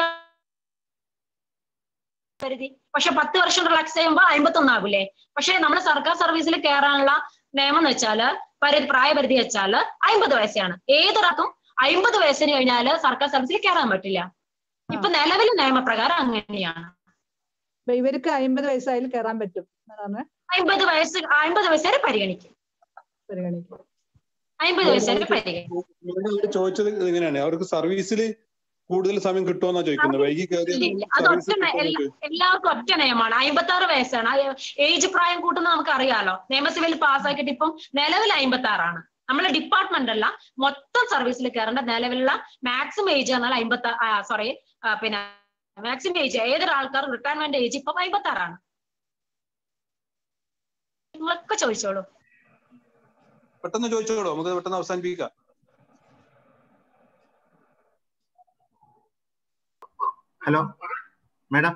പരിധി പക്ഷെ പത്ത് വർഷം റിലാക്സ് ചെയ്യുമ്പോൾ അമ്പത്തൊന്ന് ആകൂലേ പക്ഷെ നമ്മുടെ സർക്കാർ സർവീസിൽ കയറാനുള്ള നിയമം എന്ന് വെച്ചാല് പരിധി പ്രായപരിധി വെച്ചാല് അമ്പത് വയസ്സാണ് ഏതൊരാൾക്കും അമ്പത് വയസ്സിന് കഴിഞ്ഞാല് സർക്കാർ സർവീസിൽ കയറാൻ പറ്റില്ല ഇപ്പൊ നിലവിലെ നിയമപ്രകാരം അങ്ങനെയാണ് അപ്പൊ ഇവർക്ക് അമ്പത് വയസ്സായാലും കയറാൻ പറ്റും എന്നാണ് അമ്പത് വയസ്സ് അമ്പത് വയസ്സ് വരെ പരിഗണിക്കും പരിഗണിക്കും അമ്പത് വയസ്സ് വരെ പരിഗണിക്കും ഇവിടെ അവര് ചോദിച്ചത് ഇങ്ങനെയാണ് അവർക്ക് സർവീസിൽ കൂടുതൽ സമയം കിട്ടുമെന്നാ ചോദിക്കുന്നത് വൈകി ഇല്ല, കയറിയാൽ ഇല്ല. അത് ഒറ്റ നയ- എല്ലാ- എല്ലാവർക്കും ഒറ്റ നയമാണ് അമ്പത്തി ആറ് വയസ്സാണ് ഏജ് പ്രായം കൂട്ടുന്നത് നമുക്ക് അറിയാലോ നിയമസഭയിൽ പാസ്സാക്കിയിട്ട് ഇപ്പം നിലവിൽ അമ്പത്തി ആറാണ് നമ്മളെ ഡിപ്പാർട്ട്മെന്റ് അല്ല മൊത്തം സർവീസിൽ കയറേണ്ട നിലവിലുള്ള മാക്സിമം ഏജ് എന്നാൽ അമ്പത്തി സോറി പിന്നെ മാക്സിമം ഏജ് ഏതൊരാൾക്കാർ റിട്ടയർമെന്റ് ഏജ് ഇപ്പം അമ്പത്തി ആറാണ് നിങ്ങളൊക്കെ ചോദിച്ചോളൂ പെട്ടെന്ന് ചോദിച്ചോളൂ നമുക്ക് പെട്ടെന്ന് അവസാനിപ്പിക്കാം ഹലോ മാഡം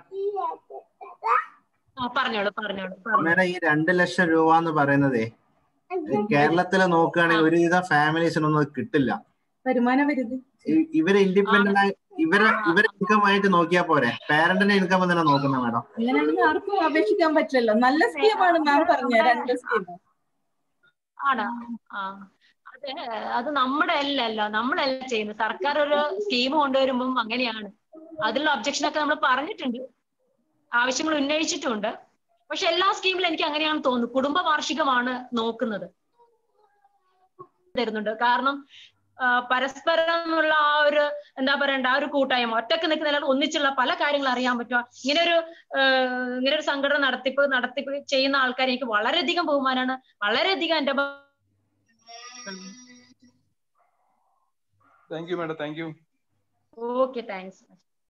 ആ, പറഞ്ഞോളൂ പറഞ്ഞോളൂ പറഞ്ഞോളൂ മാഡം ഈ രണ്ട് ലക്ഷം രൂപ എന്ന് പറയുന്നതേ കേരളത്തിൽ നോക്കുകയാണെങ്കിൽ ഒരുവിധം ഫാമിലീസിനൊന്നും അത് കിട്ടില്ല വരുമാന പരിധി ഇ- ഇവര് ഇൻഡിപെൻഡന്റ് ആയി ഇവരെ ഇവരെ ഇൻകം ആയിട്ട് നോക്കിയാൽ പോരെ പാരന്റിന്റെ ഇൻകം തന്നെ നോക്കുന്ന മാഡം അങ്ങനെയാണെങ്കിൽ ആർക്കും അപേക്ഷിക്കാൻ പറ്റില്ലല്ലോ നല്ല സ്കീമാണ് മാം പറഞ്ഞ രണ്ട് സ്കീം ആണ് ആ അത് അത് നമ്മുടെ അല്ലല്ലോ നമ്മളല്ല ചെയ്യുന്നത് സർക്കാർ ഒരു സ്കീം കൊണ്ടുവരുമ്പം അങ്ങനെയാണ് അതിലുള്ള ഒബ്ജക്ഷൻ ഒക്കെ നമ്മൾ പറഞ്ഞിട്ടുണ്ട് ആവശ്യങ്ങൾ ഉന്നയിച്ചിട്ടുണ്ട് പക്ഷെ എല്ലാ സ്കീമിലും എനിക്ക് അങ്ങനെയാണെന്ന് തോന്നുന്നു കുടുംബ വാർഷികമാണ് നോക്കുന്നത് തരുന്നുണ്ട് കാരണം ആ, പരസ്പരമുള്ള ആ ഒരു എന്താ പറയണ്ട ആ ഒരു കൂട്ടായ്മ ഒറ്റക്ക് നിൽക്കുന്ന ഒന്നിച്ചുള്ള പല കാര്യങ്ങൾ അറിയാൻ പറ്റുക ഇങ്ങനെ ഒരു ഇങ്ങനെ ഒരു സംഘടന നടത്തിപ്പ് നടത്തിപ്പ് ചെയ്യുന്ന ആൾക്കാരെ എനിക്ക് വളരെയധികം ബഹുമാനമാണ് വളരെയധികം എന്റെ thank you madam thank you okay thanks